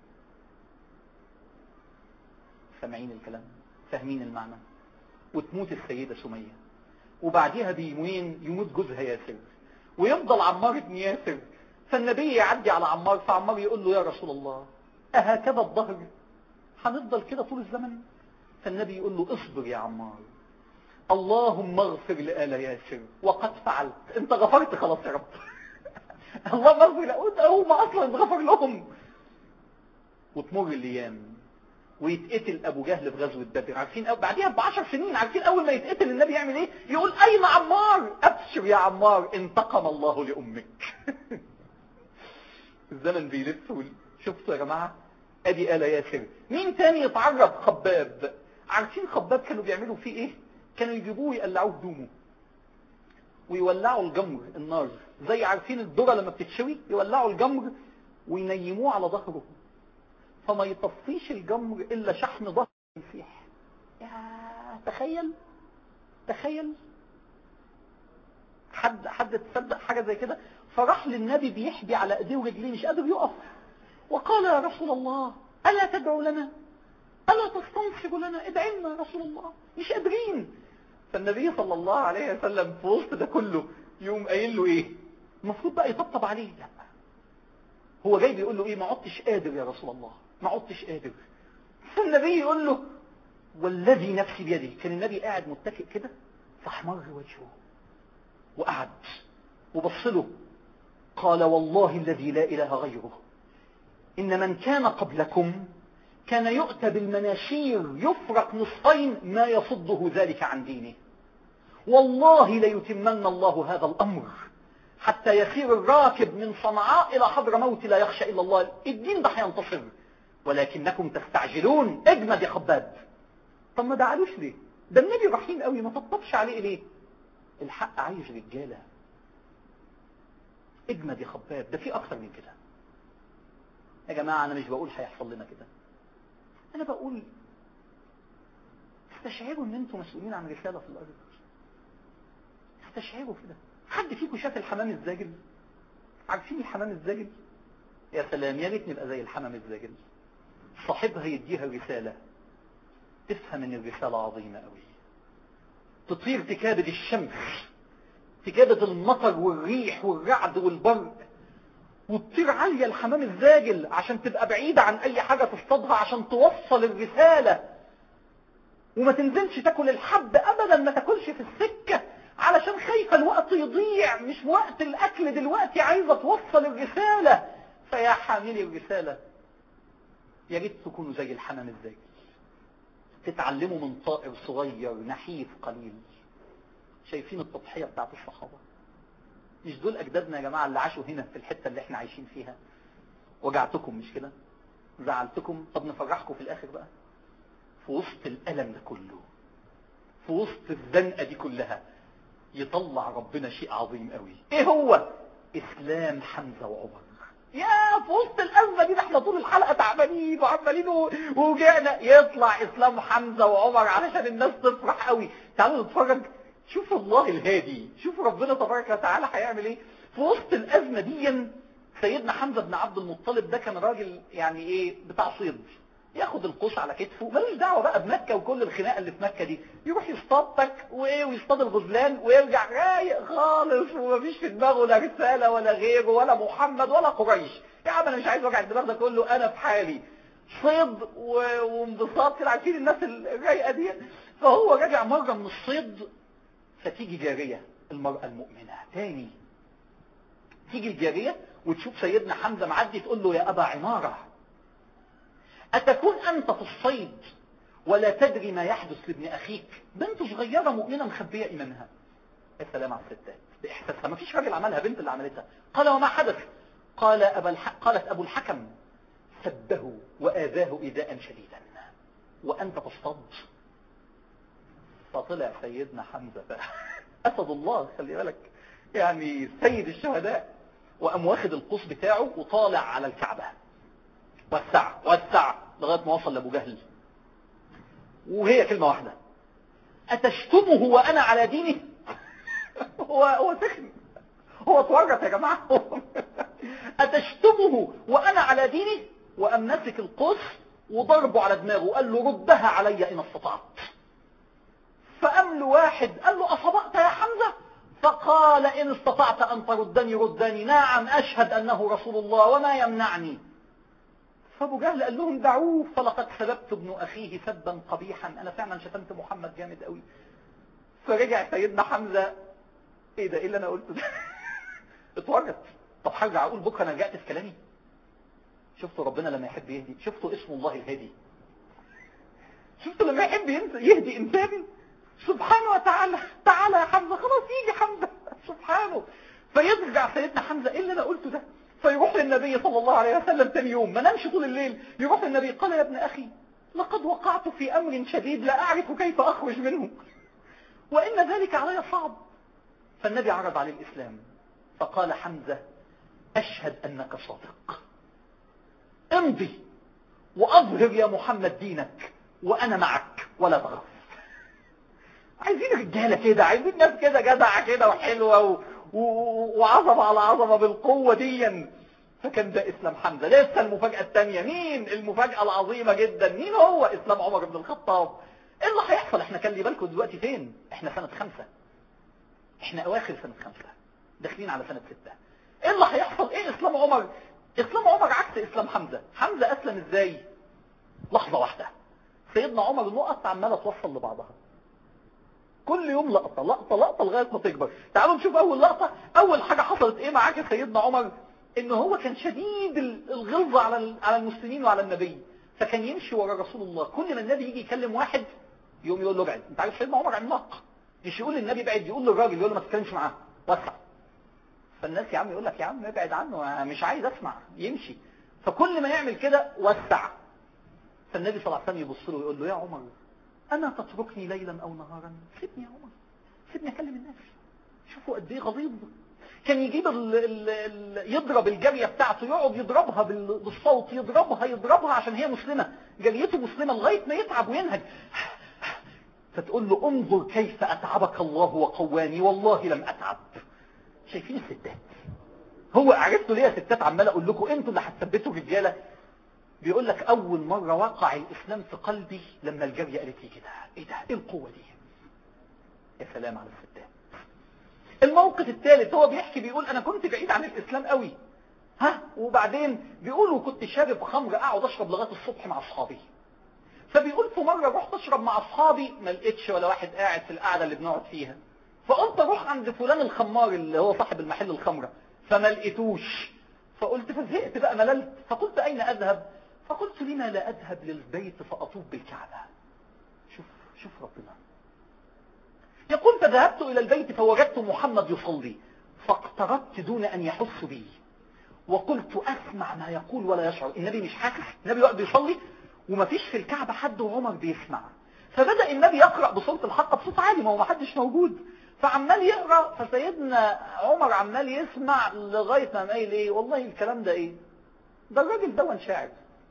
سامعين الكلام فاهمين المعنى وتموت السيدة سمية وبعديها بيومين يموت جوزها ياسر ويفضل عمار بن ياسر فالنبي يعدي على عمار فعمار يقول له يا رسول الله أهكذا الظهر هنفضل كده طول الزمن فالنبي يقول له اصبر يا عمار اللهم اغفر لآل ياسر وقد فعلت انت غفرت خلاص يا رب اللهم اغفر لهم هم اصلا غفر لهم وتمر الايام ويتقتل ابو جهل في غزوه بدر عارفين أو بعديها بعشر سنين عارفين اول ما يتقتل النبي يعمل ايه يقول اين عمار ابشر يا عمار انتقم الله لامك الزمن بيلف وال- شفتوا يا جماعه ادي آل ياسر مين تاني يتعرض خباب عارفين خباب كانوا بيعملوا فيه ايه كانوا يجيبوه يقلعوه هدومه ويولعوا الجمر النار زي عارفين الذره لما بتتشوي يولعوا الجمر وينيموه على ظهره فما يطفيش الجمر الا شحم ظهره يسيح يا تخيل تخيل حد حد تصدق حاجه زي كده فراح للنبي بيحبي على ايديه ورجليه مش قادر يقف وقال يا رسول الله الا تدعو لنا الا تستنصر لنا ادعي لنا يا رسول الله مش قادرين فالنبي صلى الله عليه وسلم في وسط ده كله يقوم قايل له ايه المفروض بقى يطبطب عليه لا هو جاي بيقول له ايه ما عدتش قادر يا رسول الله ما عدتش قادر فالنبي يقول له والذي نفسي بيده كان النبي قاعد متكئ كده فاحمر وجهه وقعد وبص له قال والله الذي لا اله غيره ان من كان قبلكم كان يؤتى بالمناشير يفرق نصفين ما يصده ذلك عن دينه والله ليتمن الله هذا الامر حتى يسير الراكب من صنعاء الى حضر موت لا يخشى الا الله الدين ده هينتصر ولكنكم تستعجلون اجمد يا خباب طب ما دعالوش ليه ده النبي رحيم قوي ما طبطبش عليه ليه الحق عايز رجاله اجمد يا خباب ده في اكتر من كده يا جماعه انا مش بقول هيحصل لنا كده انا بقول استشعروا ان انتم مسؤولين عن رساله في الارض استشعروا كده حد فيكم شاف الحمام الزاجل عارفين الحمام الزاجل يا سلام يا ريت نبقى زي الحمام الزاجل صاحبها يديها رساله تفهم ان الرساله عظيمه قوي تطير تكابد الشمس تكابد المطر والريح والرعد والبرق وتطير عالية الحمام الزاجل عشان تبقى بعيدة عن اي حاجة تصطادها عشان توصل الرسالة وما تنزلش تاكل الحب ابدا ما تاكلش في السكة علشان خايفة الوقت يضيع مش وقت الاكل دلوقتي عايزة توصل الرسالة فيا حاملي الرسالة يا ريت تكونوا زي الحمام الزاجل تتعلموا من طائر صغير نحيف قليل شايفين التضحية بتاعت الصحابة مش دول أجدادنا يا جماعة اللي عاشوا هنا في الحتة اللي احنا عايشين فيها وجعتكم مش كده زعلتكم طب نفرحكم في الآخر بقى في وسط الألم ده كله في وسط الزنقة دي كلها يطلع ربنا شيء عظيم قوي ايه هو اسلام حمزة وعمر يا في وسط الأزمة دي ده احنا طول الحلقة تعبانين وعمالين ووجعنا يطلع اسلام حمزة وعمر علشان الناس تفرح قوي تعالوا نتفرج شوف الله الهادي شوف ربنا تبارك وتعالى هيعمل ايه في وسط الازمه دي سيدنا حمزه بن عبد المطلب ده كان راجل يعني ايه بتاع صيد ياخد القوس على كتفه ملوش دعوه بقى بمكه وكل الخناقه اللي في مكه دي يروح يصطاد تك وايه ويصطاد الغزلان ويرجع رايق خالص ومفيش في دماغه لا رساله ولا غيره ولا محمد ولا قريش يا عم انا مش عايز وجع الدماغ ده كله انا في حالي صيد و- وانبساط كده عارفين الناس الرايقه دي فهو راجع مره من الصيد فتيجي جارية المرأة المؤمنة تاني تيجي الجارية وتشوف سيدنا حمزة معدي تقول له يا أبا عمارة أتكون أنت في الصيد ولا تدري ما يحدث لابن أخيك بنت صغيرة مؤمنة مخبية إيمانها يا سلام على الستات بإحساسها ما فيش راجل عملها بنت اللي عملتها قال وما حدث قال أبا الح... قالت أبو الحكم سبه وآذاه إيذاء شديدا وأنت تصطاد فطلع سيدنا حمزة بقى أسد الله خلي بالك يعني سيد الشهداء وقام واخد القوس بتاعه وطالع على الكعبة وسع وسع لغاية ما وصل لأبو جهل وهي كلمة واحدة أتشتمه وأنا على دينه هو هو سخن هو اتورط يا جماعة أتشتمه وأنا على دينه وقام ماسك القوس وضربه على دماغه وقال له ردها علي إن استطعت فقام له واحد قال له أصبأت يا حمزة فقال إن استطعت أن تردني ردني نعم أشهد أنه رسول الله وما يمنعني فأبو جهل قال لهم دعوه فلقد سببت ابن أخيه سبا قبيحا أنا فعلا شتمت محمد جامد قوي فرجع سيدنا حمزة إيه ده إيه اللي أنا قلته ده اتورط طب هرجع أقول بكرة أنا رجعت في كلامي شفتوا ربنا لما يحب يهدي شفتوا اسم الله الهادي شفت لما يحب ينس- يهدي انسان سبحانه وتعالى تعالى يا حمزة خلاص يجي حمزة سبحانه فيرجع سيدنا حمزة ايه اللي انا قلته ده فيروح للنبي صلى الله عليه وسلم تاني يوم ما نامش طول الليل يروح للنبي قال يا ابن اخي لقد وقعت في امر شديد لا اعرف كيف اخرج منه وان ذلك علي صعب فالنبي عرض عليه الاسلام فقال حمزة اشهد انك صادق امضي واظهر يا محمد دينك وانا معك ولا تخف عايزين رجاله كده عايزين ناس كده جدعه كده وحلوه و... و... وعظمه على عظمه بالقوه ديا فكان ده اسلام حمزه لسه المفاجاه الثانيه مين المفاجاه العظيمه جدا مين هو اسلام عمر بن الخطاب ايه اللي هيحصل احنا خلي بالكم دلوقتي فين احنا سنه خمسة احنا اواخر سنه خمسة داخلين على سنه ستة ايه اللي هيحصل ايه اسلام عمر اسلام عمر عكس اسلام حمزه حمزه اسلم ازاي لحظه واحده سيدنا عمر نقط عماله توصل لبعضها كل يوم لقطة لقطة لقطة لغاية ما تكبر تعالوا نشوف أول لقطة أول حاجة حصلت إيه معاك يا سيدنا عمر إن هو كان شديد الغلظة على ال- على المسلمين وعلى النبي فكان يمشي ورا رسول الله كل ما النبي يجي يكلم واحد يقوم يقول له ابعد أنت عارف سيدنا عمر عملاق مش يقول للنبي ابعد يقول للراجل يقول له ما تتكلمش معاه وسع فالناس يا عم يقول لك يا عم ابعد عنه أنا مش عايز أسمع يمشي فكل ما يعمل كده وسع فالنبي صلى الله عليه وسلم يبص له ويقول له يا عمر أنا تتركني ليلا أو نهارا سيبني يا عمر سيبني أكلم الناس شوفوا قد إيه غليظ كان يجيب ال ال ال يضرب الجارية بتاعته يقعد يضربها بال- بالصوت يضربها يضربها عشان هي مسلمة جاريته مسلمة لغاية ما يتعب وينهج فتقول له انظر كيف أتعبك الله وقواني والله لم أتعب شايفين الستات هو عرفتوا ليه يا ستات عمال اقول لكم انتوا اللي هتثبتوا الرجاله بيقول لك اول مرة وقع الاسلام في قلبي لما الجارية قالت لي كده ايه ده ايه القوة دي يا سلام على الستات الموقف الثالث هو بيحكي بيقول انا كنت بعيد عن الاسلام قوي ها وبعدين بيقولوا كنت شارب خمر اقعد اشرب لغايه الصبح مع اصحابي فبيقول في مره رحت اشرب مع اصحابي ما لقيتش ولا واحد قاعد في القعده اللي بنقعد فيها فقلت اروح عند فلان الخمار اللي هو صاحب المحل الخمره فما لقيتوش فقلت فزهقت بقى مللت فقلت اين اذهب فقلت لما لا اذهب للبيت فاطوف بالكعبه شوف شوف ربنا يقول فذهبت إلى البيت فوجدت محمد يصلي فاقتربت دون أن يحس بي وقلت أسمع ما يقول ولا يشعر النبي مش حاسس النبي يقعد يصلي ومفيش في الكعبة حد وعمر بيسمع فبدأ النبي يقرأ بصوت الحق بصوت عالي ما هو محدش موجود فعمال يقرأ فسيدنا عمر عمال يسمع لغاية ما قايل ايه والله الكلام ده ايه ده الراجل ده شاعر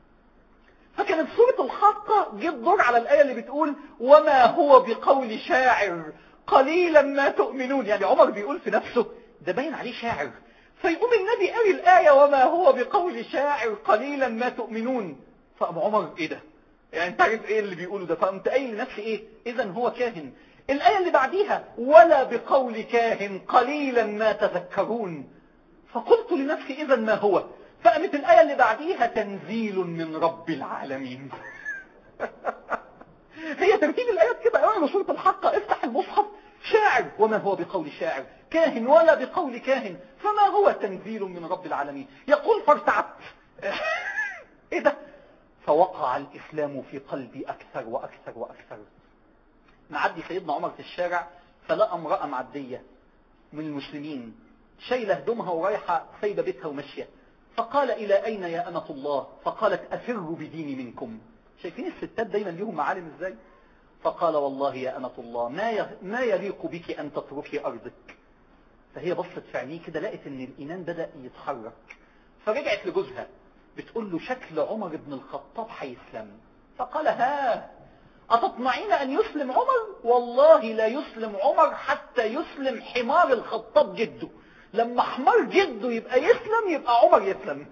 فكانت سورة الحاقة جه الدور على الآية اللي بتقول وما هو بقول شاعر قليلا ما تؤمنون يعني عمر بيقول في نفسه ده باين عليه شاعر فيقوم النبي قال الآية وما هو بقول شاعر قليلا ما تؤمنون فأم عمر ايه ده يعني انت عارف ايه اللي بيقوله ده فقمت قايل لنفسي ايه اذا هو كاهن الآية اللي بعديها ولا بقول كاهن قليلا ما تذكرون فقلت لنفسي اذا ما هو فقامت الآية اللي بعديها تنزيل من رب العالمين هي ترتيب الآيات كده اقرا سورة الحق افتح المصحف شاعر وما هو بقول شاعر كاهن ولا بقول كاهن فما هو تنزيل من رب العالمين يقول فارتعبت ايه ده فوقع الإسلام في قلبي أكثر وأكثر وأكثر معدي سيدنا عمر في الشارع فلقى امرأة معدية من المسلمين شايلة هدومها ورايحة سايبة بيتها وماشية فقال إلى أين يا أمة الله فقالت أفر بديني منكم شايفين الستات دايما ليهم معالم ازاي فقال والله يا أمة الله ما ي- ما يليق بك أن تتركي أرضك فهي بصت في عينيه كده لقت ان الإيمان بدأ يتحرك فرجعت لجوزها بتقول له شكل عمر بن الخطاب هيسلم فقال ها أتطمعين أن يسلم عمر والله لا يسلم عمر حتى يسلم حمار الخطاب جده لما حمار جده يبقى يسلم يبقى عمر يسلم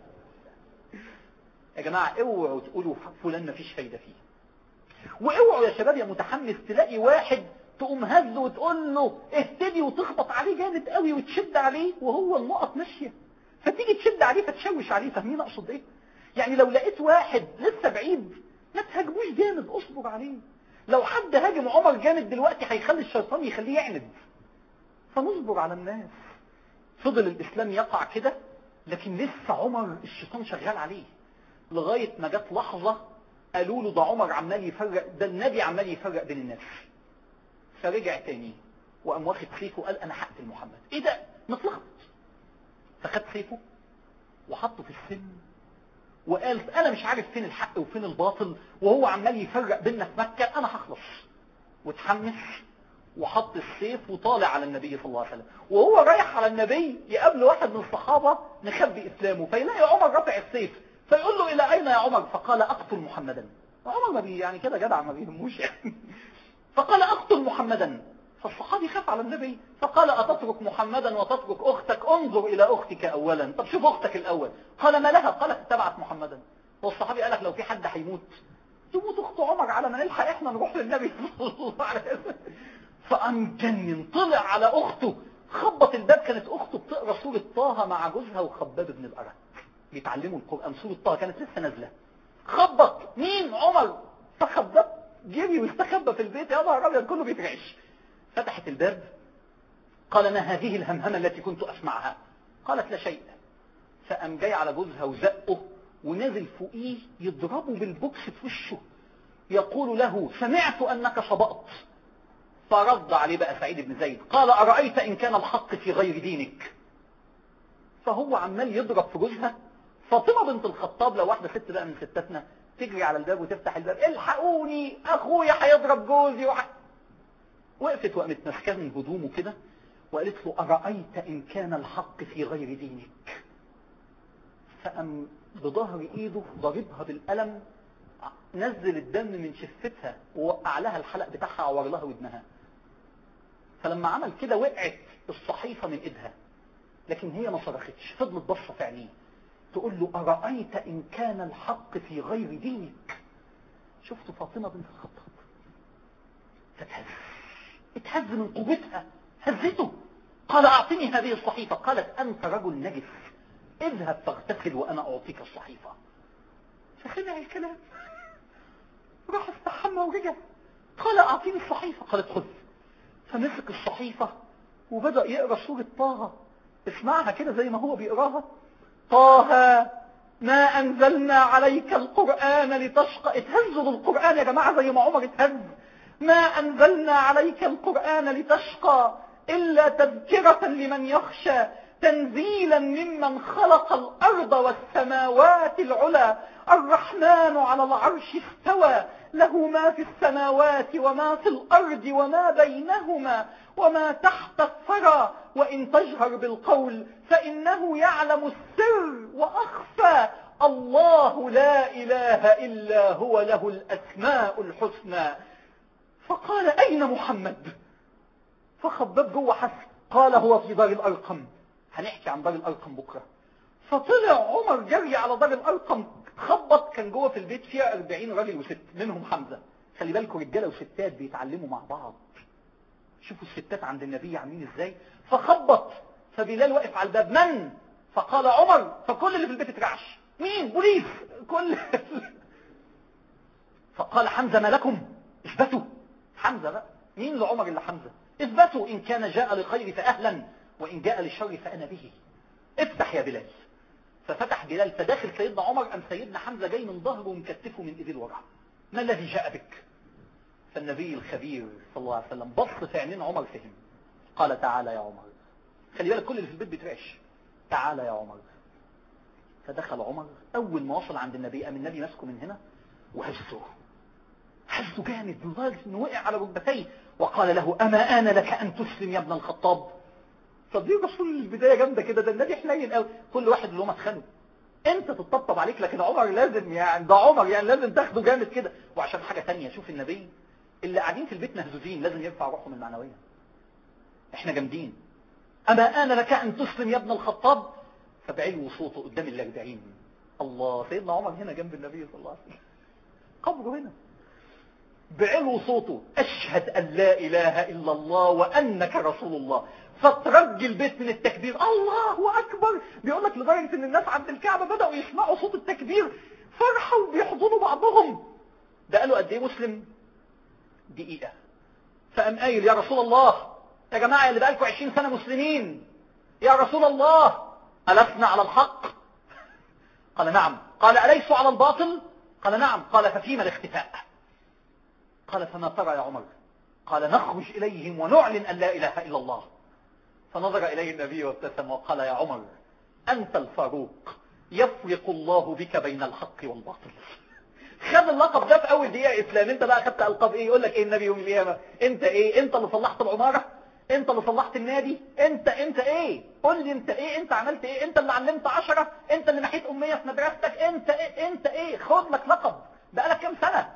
يا جماعة اوعوا تقولوا فلان مفيش فايدة فيه واوعوا يا شباب يا متحمس تلاقي واحد تقوم هزه وتقول له اهتدي وتخبط عليه جامد قوي وتشد عليه وهو النقط ماشية فتيجي تشد عليه فتشوش عليه فاهمين اقصد ايه يعني لو لقيت واحد لسه بعيد ما تهاجموش جامد اصبر عليه لو حد هاجم عمر جامد دلوقتي هيخلي الشيطان يخليه يعند فنصبر على الناس فضل الاسلام يقع كده لكن لسه عمر الشيطان شغال عليه لغاية ما جت لحظة قالوا له ده عمر عمال يفرق ده النبي عمال يفرق بين الناس فرجع تاني وقام واخد سيفه وقال انا هقتل محمد ايه ده متلخبط فخد سيفه وحطه في السن وقال انا مش عارف فين الحق وفين الباطل وهو عمال يفرق بيننا في مكة انا هخلص وتحمس وحط السيف وطالع على النبي صلى الله عليه وسلم وهو رايح على النبي يقابل واحد من الصحابة نخبي اسلامه فيلاقي عمر رافع السيف فيقول له الى اين يا عمر فقال اقتل محمدا عمر ما بي يعني كده جدع ما بيهموش يعني فقال اقتل محمدا فالصحابي خاف على النبي فقال أتترك محمدا وتترك أختك انظر إلى أختك أولا طب شوف أختك الأول قال ما لها قالت اتبعت محمدا والصحابي قال لك لو في حد هيموت تموت أخت عمر على ما نلحق إحنا نروح للنبي صلى الله عليه وسلم فقام جنن طلع على أخته خبط الباب كانت أخته بتقرأ سورة طه مع جوزها وخباب بن الأرد بيتعلموا القرآن سورة طه كانت لسه نازلة خبط مين عمر فخبط جري واستخبى في البيت يا نهار أبيض كله بيترعش فتحت الباب قال ما هذه الهمهمة التي كنت أسمعها قالت لا شيء فقام جاي على جوزها وزقه ونزل فوقيه يضربه بالبوكس في وشه يقول له سمعت أنك صبأت فرد عليه بقى سعيد بن زيد قال أرأيت إن كان الحق في غير دينك فهو عمال يضرب في جوزها فاطمة بنت الخطاب لو واحدة ست بقى من ستاتنا تجري على الباب وتفتح الباب الحقوني أخويا هيضرب جوزي وح... وقفت وقامت ماسكاه من هدومه كده وقالت له أرأيت إن كان الحق في غير دينك فقام بظهر إيده ضربها بالقلم نزل الدم من شفتها ووقع لها الحلق بتاعها عور لها ودنها فلما عمل كده وقعت الصحيفة من إيدها لكن هي ما صرختش فضلت بصة في عينيه تقول له أرأيت إن كان الحق في غير دينك شفت فاطمة بنت الخطاب فتهز اتهز من قوتها هزته قال أعطني هذه الصحيفة قالت أنت رجل نجس اذهب فاغتسل وأنا أعطيك الصحيفة فسمع الكلام راح استحمى ورجع قال أعطيني الصحيفة قالت خذ فمسك الصحيفة وبدأ يقرأ سورة طه اسمعها كده زي ما هو بيقراها طه ما أنزلنا عليك القرآن لتشقى اتهزوا للقرآن يا جماعة زي ما عمر اتهز ما أنزلنا عليك القرآن لتشقى إلا تذكرة لمن يخشى تنزيلا ممن خلق الأرض والسماوات العلى الرحمن على العرش استوى له ما في السماوات وما في الأرض وما بينهما وما تحت الثرى وإن تجهر بالقول فإنه يعلم السر وأخفى الله لا إله إلا هو له الأسماء الحسنى فقال أين محمد فخبب جوه حس قال هو في دار الأرقم هنحكي عن دار الأرقم بكرة فطلع عمر جري على دار الأرقم خبط كان جوه في البيت فيها 40 راجل وست منهم حمزة خلي بالكم رجاله وستات بيتعلموا مع بعض شوفوا الستات عند النبي عاملين ازاي فخبط فبلال واقف على الباب من فقال عمر فكل اللي في البيت اترعش مين بوليس كل فقال حمزة ما لكم اثبتوا حمزة بقى مين لعمر اللي حمزة اثبتوا ان كان جاء لخير فاهلا وان جاء للشر فانا به افتح يا بلال ففتح بلال فداخل سيدنا عمر أم سيدنا حمزة جاي من ظهره ومكتفه من إيديه الورع ما الذي جاء بك فالنبي الخبير صلى الله عليه وسلم بص في عينين عمر فهم قال تعالى يا عمر خلي بالك كل اللي في البيت بيترعش تعالى يا عمر فدخل عمر أول ما وصل عند النبي قام النبي ماسكه من هنا وهزه هزه جامد لدرجة انه وقع على ركبتيه وقال له أما آن لك أن تسلم يا ابن الخطاب طب ليه رسول البداية جامدة كده ده النبي حنين قوي كل واحد اللي هو مدخله انت تطبطب عليك لكن عمر لازم يعني ده عمر يعني لازم تاخده جامد كده وعشان حاجة تانية شوف النبي اللي قاعدين في البيت مهزوزين لازم يرفع روحهم المعنوية احنا جامدين اما انا لك ان تسلم يا ابن الخطاب فبعلو صوته قدام الاربعين الله سيدنا عمر هنا جنب النبي صلى الله عليه وسلم قبره هنا بعلو صوته اشهد ان لا اله الا الله وانك رسول الله فترجي البيت من التكبير الله اكبر بيقول لك لدرجه ان الناس عند الكعبه بداوا يسمعوا صوت التكبير فرحوا وبيحضنوا بعضهم ده قالوا قد ايه مسلم دقيقه فقام قايل يا رسول الله يا جماعه اللي بقالكم 20 سنه مسلمين يا رسول الله ألسنا على الحق قال نعم قال أليسوا على الباطل قال نعم قال ففيما الاختفاء قال فما ترى يا عمر قال نخرج إليهم ونعلن أن لا إله إلا الله فنظر إليه النبي وابتسم وقال يا عمر أنت الفاروق يفرق الله بك بين الحق والباطل خد اللقب ده في اول دقيقه اسلام انت بقى خدت القاب ايه يقول لك ايه النبي يوم القيامه انت ايه انت اللي صلحت العماره انت اللي صلحت النادي انت انت ايه قول لي انت ايه انت عملت ايه انت اللي علمت عشرة انت اللي نحيت امية في مدرستك انت ايه انت ايه خد لك لقب بقالك كام سنة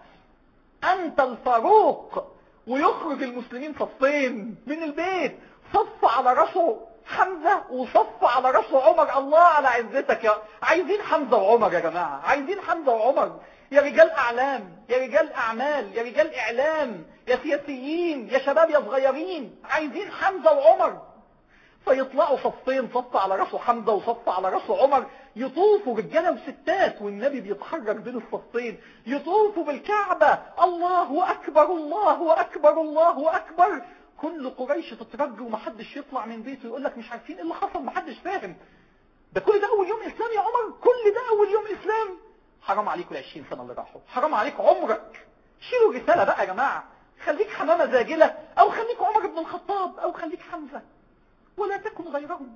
انت الفاروق ويخرج المسلمين صفين من البيت صف على راسه حمزة وصف على راسه عمر الله على عزتك يا عايزين حمزة وعمر يا جماعة عايزين حمزة وعمر يا رجال اعلام يا رجال اعمال يا رجال اعلام يا سياسيين يا شباب يا صغيرين عايزين حمزة وعمر فيطلعوا صفين صف على راسه حمزة وصف على راسه عمر يطوفوا رجالة وستات والنبي بيتحرك بين الصفين يطوفوا بالكعبة الله أكبر الله أكبر الله أكبر كل قريش تترج ومحدش يطلع من بيته يقول لك مش عارفين ايه اللي حصل محدش فاهم ده كل ده أول يوم إسلام يا عمر كل ده أول يوم إسلام حرام عليكم ال 20 سنة اللي راحوا حرام عليك عمرك شيلوا رسالة بقى يا جماعة خليك حمامة زاجلة أو خليك عمر بن الخطاب أو خليك حمزة ولا تكن غيرهم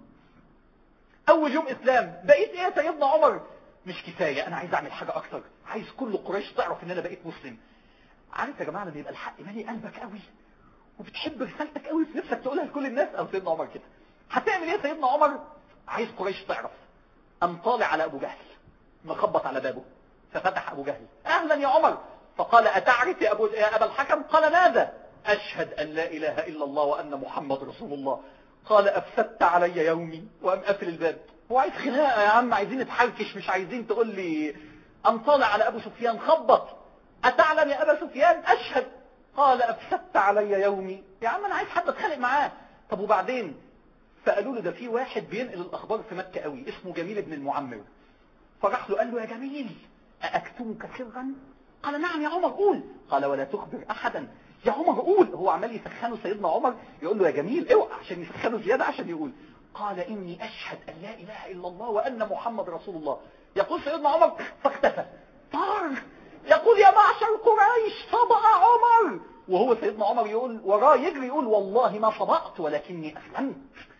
أول يوم إسلام بقيت إيه يا سيدنا عمر مش كفاية أنا عايز أعمل حاجة أكتر عايز كل قريش تعرف إن أنا بقيت مسلم عارف يا جماعة لما يبقى الحق مالي قلبك قوي وبتحب رسالتك قوي في نفسك تقولها لكل الناس أو سيدنا عمر كده هتعمل إيه يا سيدنا عمر عايز قريش تعرف أم طالع على أبو جهل مخبط على بابه ففتح أبو جهل أهلا يا عمر فقال أتعرف يا, أبو يا أبا الحكم قال ماذا أشهد أن لا إله إلا الله وأن محمد رسول الله قال أفسدت علي يومي وأم قفل الباب هو عايز خناقة يا عم عايزين نتحركش مش عايزين تقول لي أم طالع على أبو سفيان خبط أتعلم يا أبا سفيان أشهد قال أفسدت علي يومي يا عم أنا عايز حد أتخانق معاه طب وبعدين فقالوا له ده في واحد بينقل الأخبار في مكة قوي اسمه جميل بن المعمر فراح له قال له يا جميل أأكتمك سرا قال نعم يا عمر قول قال ولا تخبر أحدا يا عمر قول هو عمال يسخنه سيدنا عمر يقول له يا جميل اوعى عشان يسخنه زيادة عشان يقول قال إني أشهد أن لا إله إلا الله وأن محمد رسول الله يقول سيدنا عمر فاختفى طار يقول يا معشر قريش صبأ عمر وهو سيدنا عمر يقول وراه يجري يقول والله ما صبأت ولكني أسلمت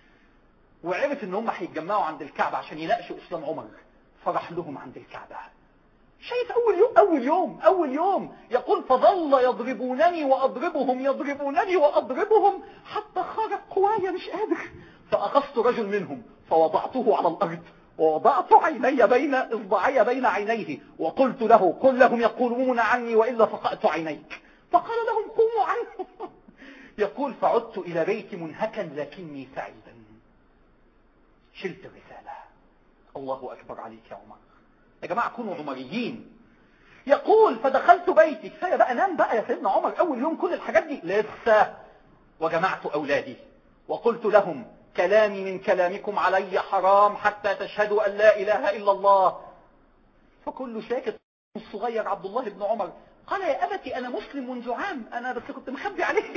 وعرف ان هم هيتجمعوا عند الكعبة عشان يناقشوا اسلام عمر فرح لهم عند الكعبة شايف اول يوم اول يوم اول يوم يقول فظل يضربونني واضربهم يضربونني واضربهم حتى خرج قوايا مش قادر فاخذت رجل منهم فوضعته على الارض ووضعت عيني بين اصبعي بين عينيه وقلت له قل لهم يقولون عني والا فقأت عينيك فقال لهم قوموا عنه يقول فعدت الى بيتي منهكا لكني سعيدا شلت الرسالة الله أكبر عليك يا عمر يا جماعة كونوا عمريين يقول فدخلت بيتي كفاية بقى نام بقى يا سيدنا عمر أول يوم كل الحاجات دي لسه وجمعت أولادي وقلت لهم كلامي من كلامكم علي حرام حتى تشهدوا أن لا إله إلا الله فكل ساكت الصغير عبد الله بن عمر قال يا أبتي أنا مسلم منذ عام أنا بس كنت مخبي عليك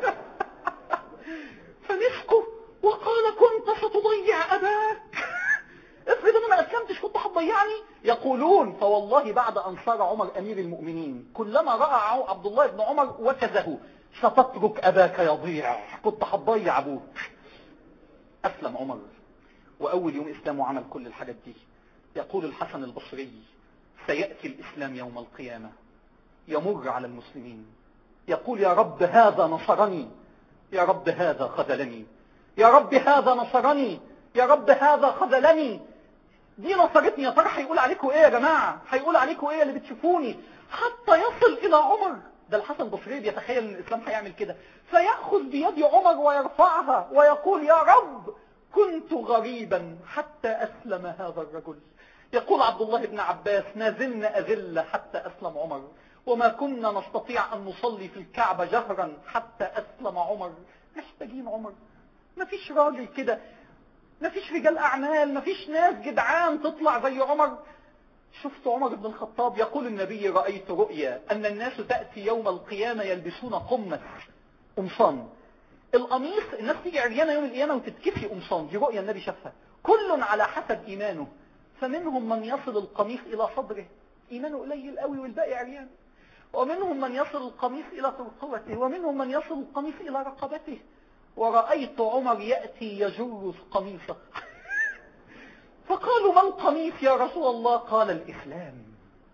فمسكوا وقال كنت ستضيع أباك افرض انا ما اسلمتش كنت هتضيعني يقولون فوالله بعد ان صار عمر امير المؤمنين كلما راى عبد الله بن عمر وكزه ستترك اباك يضيع كنت هتضيع ابوك اسلم عمر واول يوم اسلامه عمل كل الحاجات دي يقول الحسن البصري سياتي الاسلام يوم القيامه يمر على المسلمين يقول يا رب هذا نصرني يا رب هذا خذلني يا رب هذا نصرني يا رب هذا خذلني دي نصرتني يا ترى هيقول عليكم ايه يا جماعة هيقول عليكم ايه اللي بتشوفوني حتى يصل الى عمر ده الحسن البصري بيتخيل ان الاسلام هيعمل كده فيأخذ بيد عمر ويرفعها ويقول يا رب كنت غريبا حتى اسلم هذا الرجل يقول عبد الله بن عباس ما زلنا أذل حتى أسلم عمر وما كنا نستطيع أن نصلي في الكعبة جهرا حتى أسلم عمر محتاجين عمر مفيش راجل كده مفيش رجال أعمال مفيش ناس جدعان تطلع زي عمر شفت عمر بن الخطاب يقول النبي رأيت رؤيا أن الناس تأتي يوم القيامة يلبسون قمة قمصان القميص الناس تيجي عريانة يوم القيامة وتتكفي قمصان دي رؤيا النبي شافها كل على حسب إيمانه فمنهم من يصل القميص إلى صدره إيمانه قليل قوي والباقي عريان ومنهم من يصل القميص إلى ترقوته ومنهم من يصل القميص إلى رقبته ورأيت عمر يأتي يجر قميصه فقالوا ما القميص يا رسول الله قال الإسلام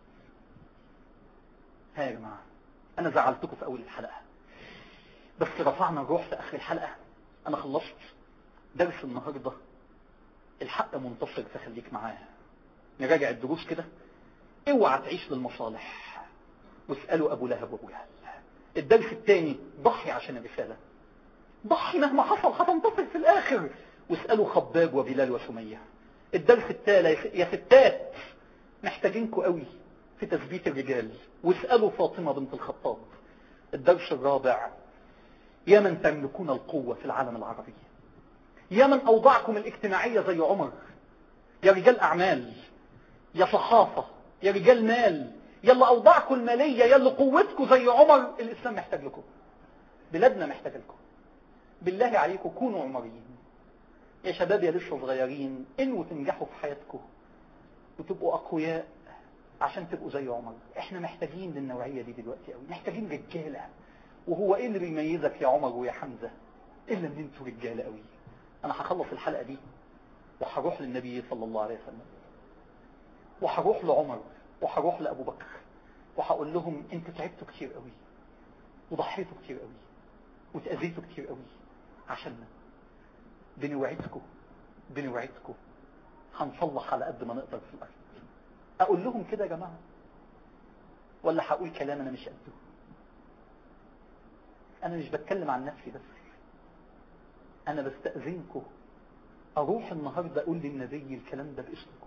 ها يا جماعة أنا زعلتكم في أول الحلقة بس رفعنا الروح في آخر الحلقة أنا خلصت درس النهاردة الحق منتصر فخليك معاه نراجع الدروس كده اوعى تعيش للمصالح واسألوا أبو لهب وأبو جهل الدرس الثاني ضحي عشان الرسالة ضحي مهما حصل هتنتصر في الآخر واسألوا خباب وبلال وسمية الدرس الثالث يا ستات محتاجينكم قوي في تثبيت الرجال واسألوا فاطمة بنت الخطاب الدرس الرابع يا من تملكون القوة في العالم العربي يا من أوضاعكم الاجتماعية زي عمر يا رجال أعمال يا صحافة يا رجال مال يلا أوضاعكم المالية يلا قوتكم زي عمر الإسلام محتاج لكم بلادنا محتاج لكم بالله عليكم كونوا عمريين يا شباب يا لسه صغيرين انوا تنجحوا في حياتكم وتبقوا أقوياء عشان تبقوا زي عمر احنا محتاجين للنوعية دي دلوقتي قوي محتاجين رجالة وهو ايه اللي بيميزك يا عمر ويا حمزة الا ان انتوا رجالة قوي انا هخلص الحلقة دي وهروح للنبي صلى الله عليه وسلم وهروح لعمر وهروح لأبو بكر وهقول لهم انتوا تعبتوا كتير قوي وضحيتوا كتير قوي وتأذيتوا كتير قوي عشاننا بنوعدكم بنوعدكم هنصلح على قد ما نقدر في الأرض أقول لهم كده يا جماعة ولا هقول كلام أنا مش قده أنا مش بتكلم عن نفسي بس أنا بستأذنكم أروح النهاردة أقول للنبي الكلام ده باسمكم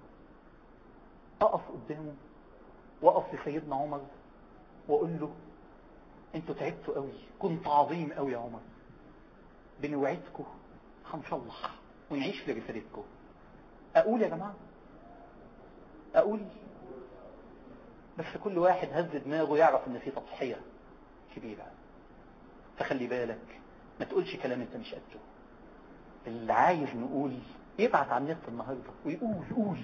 أقف قدامه وأقف لسيدنا عمر وأقول له أنتوا تعبتوا قوي كنت عظيم قوي يا عمر بنوعدكم هنصلح ونعيش لرسالتكم أقول يا جماعة أقول بس كل واحد هز دماغه يعرف ان في تضحية كبيرة فخلي بالك ما تقولش كلام انت مش قده اللي عايز نقول يبعت على النت النهاردة ويقول قول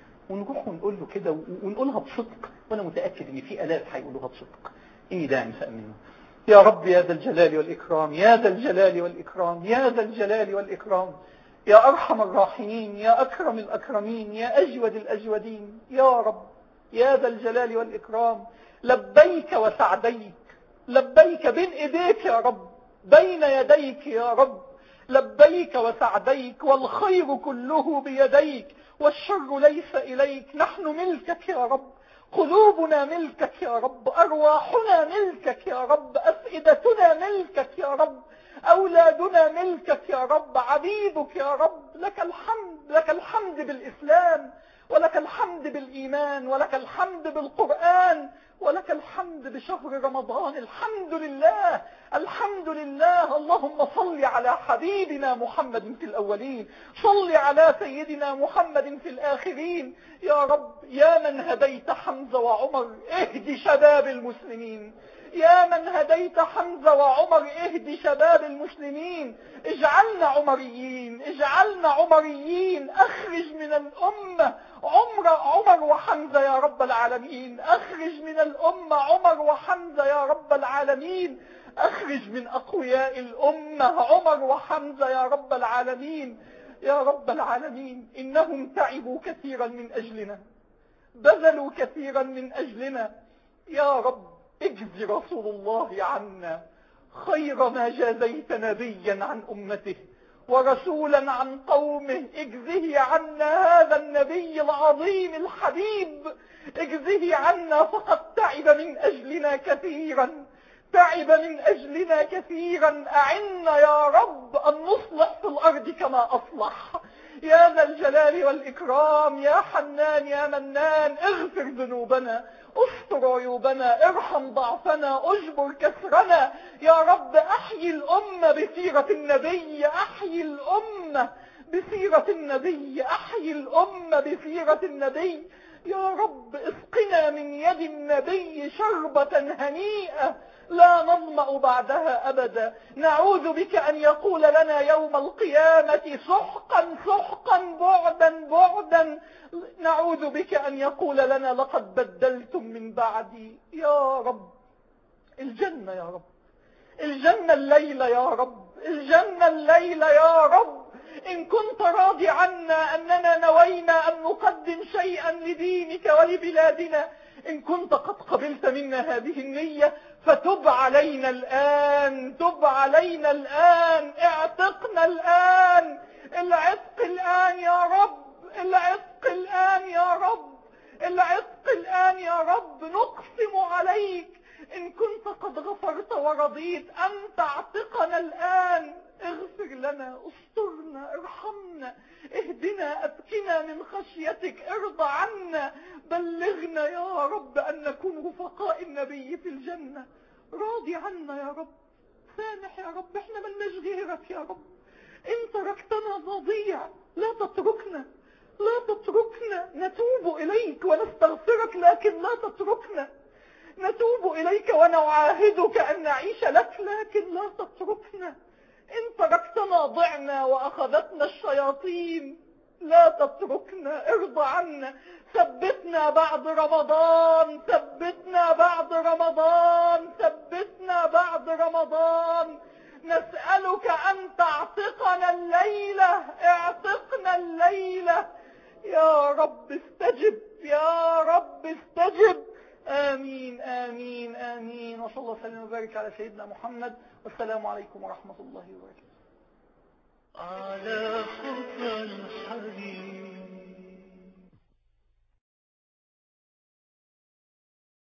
ونروح ونقول له كده ونقولها بصدق وانا متأكد ان في الاف هيقولوها بصدق اني داعم فأمنه يا رب يا ذا الجلال والإكرام يا ذا الجلال والإكرام يا ذا الجلال والإكرام يا أرحم الراحمين يا أكرم الأكرمين يا أجود الأجودين يا رب يا ذا الجلال والإكرام لبيك وسعديك لبيك بين إيديك يا رب بين يديك يا رب لبيك وسعديك والخير كله بيديك والشر ليس إليك نحن ملكك يا رب قلوبنا ملكك يا رب أرواحنا ملكك يا رب أفئدتنا ملكك يا رب أولادنا ملكك يا رب عبيدك يا رب لك الحمد لك الحمد بالإسلام ولك الحمد بالإيمان ولك الحمد بالقرآن ولك الحمد بشهر رمضان الحمد لله الحمد لله اللهم صل على حبيبنا محمد في الأولين صل على سيدنا محمد في الآخرين يا رب يا من هديت حمزة وعمر اهدي شباب المسلمين يا من هديت حمزة وعمر اهدي شباب المسلمين اجعلنا عمريين اجعلنا عمريين اخرج من الأمة عمر عمر وحمزة يا رب العالمين اخرج من الأمة عمر وحمزة يا رب العالمين اخرج من اقوياء الأمة عمر وحمزة يا رب العالمين يا رب العالمين انهم تعبوا كثيرا من اجلنا بذلوا كثيرا من اجلنا يا رب اجز رسول الله عنا خير ما جازيت نبيا عن أمته ورسولا عن قومه اجزه عنا هذا النبي العظيم الحبيب اجزه عنا فقد تعب من أجلنا كثيرا تعب من أجلنا كثيرا أعنا يا رب أن نصلح في الأرض كما أصلح يا ذا الجلال والإكرام يا حنان يا منان اغفر ذنوبنا استر عيوبنا ارحم ضعفنا اجبر كسرنا يا رب احيي الأمة بسيرة النبي احيي الأمة بسيرة النبي احيي الأمة بسيرة النبي يا رب اسقنا من يد النبي شربة هنيئة لا نظمأ بعدها أبدا نعوذ بك أن يقول لنا يوم القيامة سحقا سحقا بعدا بعدا نعوذ بك أن يقول لنا لقد بدلتم من بعدي يا رب الجنة يا رب الجنة الليلة يا رب الجنة الليلة يا رب إن كنت راضي عنا أننا نوينا أن نقدم شيئا لدينك ولبلادنا إن كنت قد قبلت منا هذه النية فتب علينا الآن تب علينا الآن اعتقنا الآن العتق الآن يا رب العتق الآن يا رب العتق الآن يا رب نقسم عليك إن كنت قد غفرت ورضيت أن تعتقنا الآن اغفر لنا استرنا ارحمنا اهدنا أبكنا من خشيتك ارضى عنا بلغنا يا رب أن نكون رفقاء النبي في الجنة راضي عنا يا رب سامح يا رب احنا ملناش غيرك يا رب ان تركتنا نضيع لا تتركنا لا تتركنا نتوب إليك ونستغفرك لكن لا تتركنا نتوب إليك ونعاهدك أن نعيش لك لكن لا تتركنا إن تركتنا ضعنا وأخذتنا الشياطين لا تتركنا ارضى عنا ثبتنا بعد رمضان ثبتنا بعد رمضان ثبتنا بعد رمضان نسألك أن تعتقنا الليلة اعتقنا الليلة يا رب استجب يا رب استجب آمين آمين آمين وصلى الله وسلم وبارك على سيدنا محمد والسلام عليكم ورحمة الله وبركاته على خطى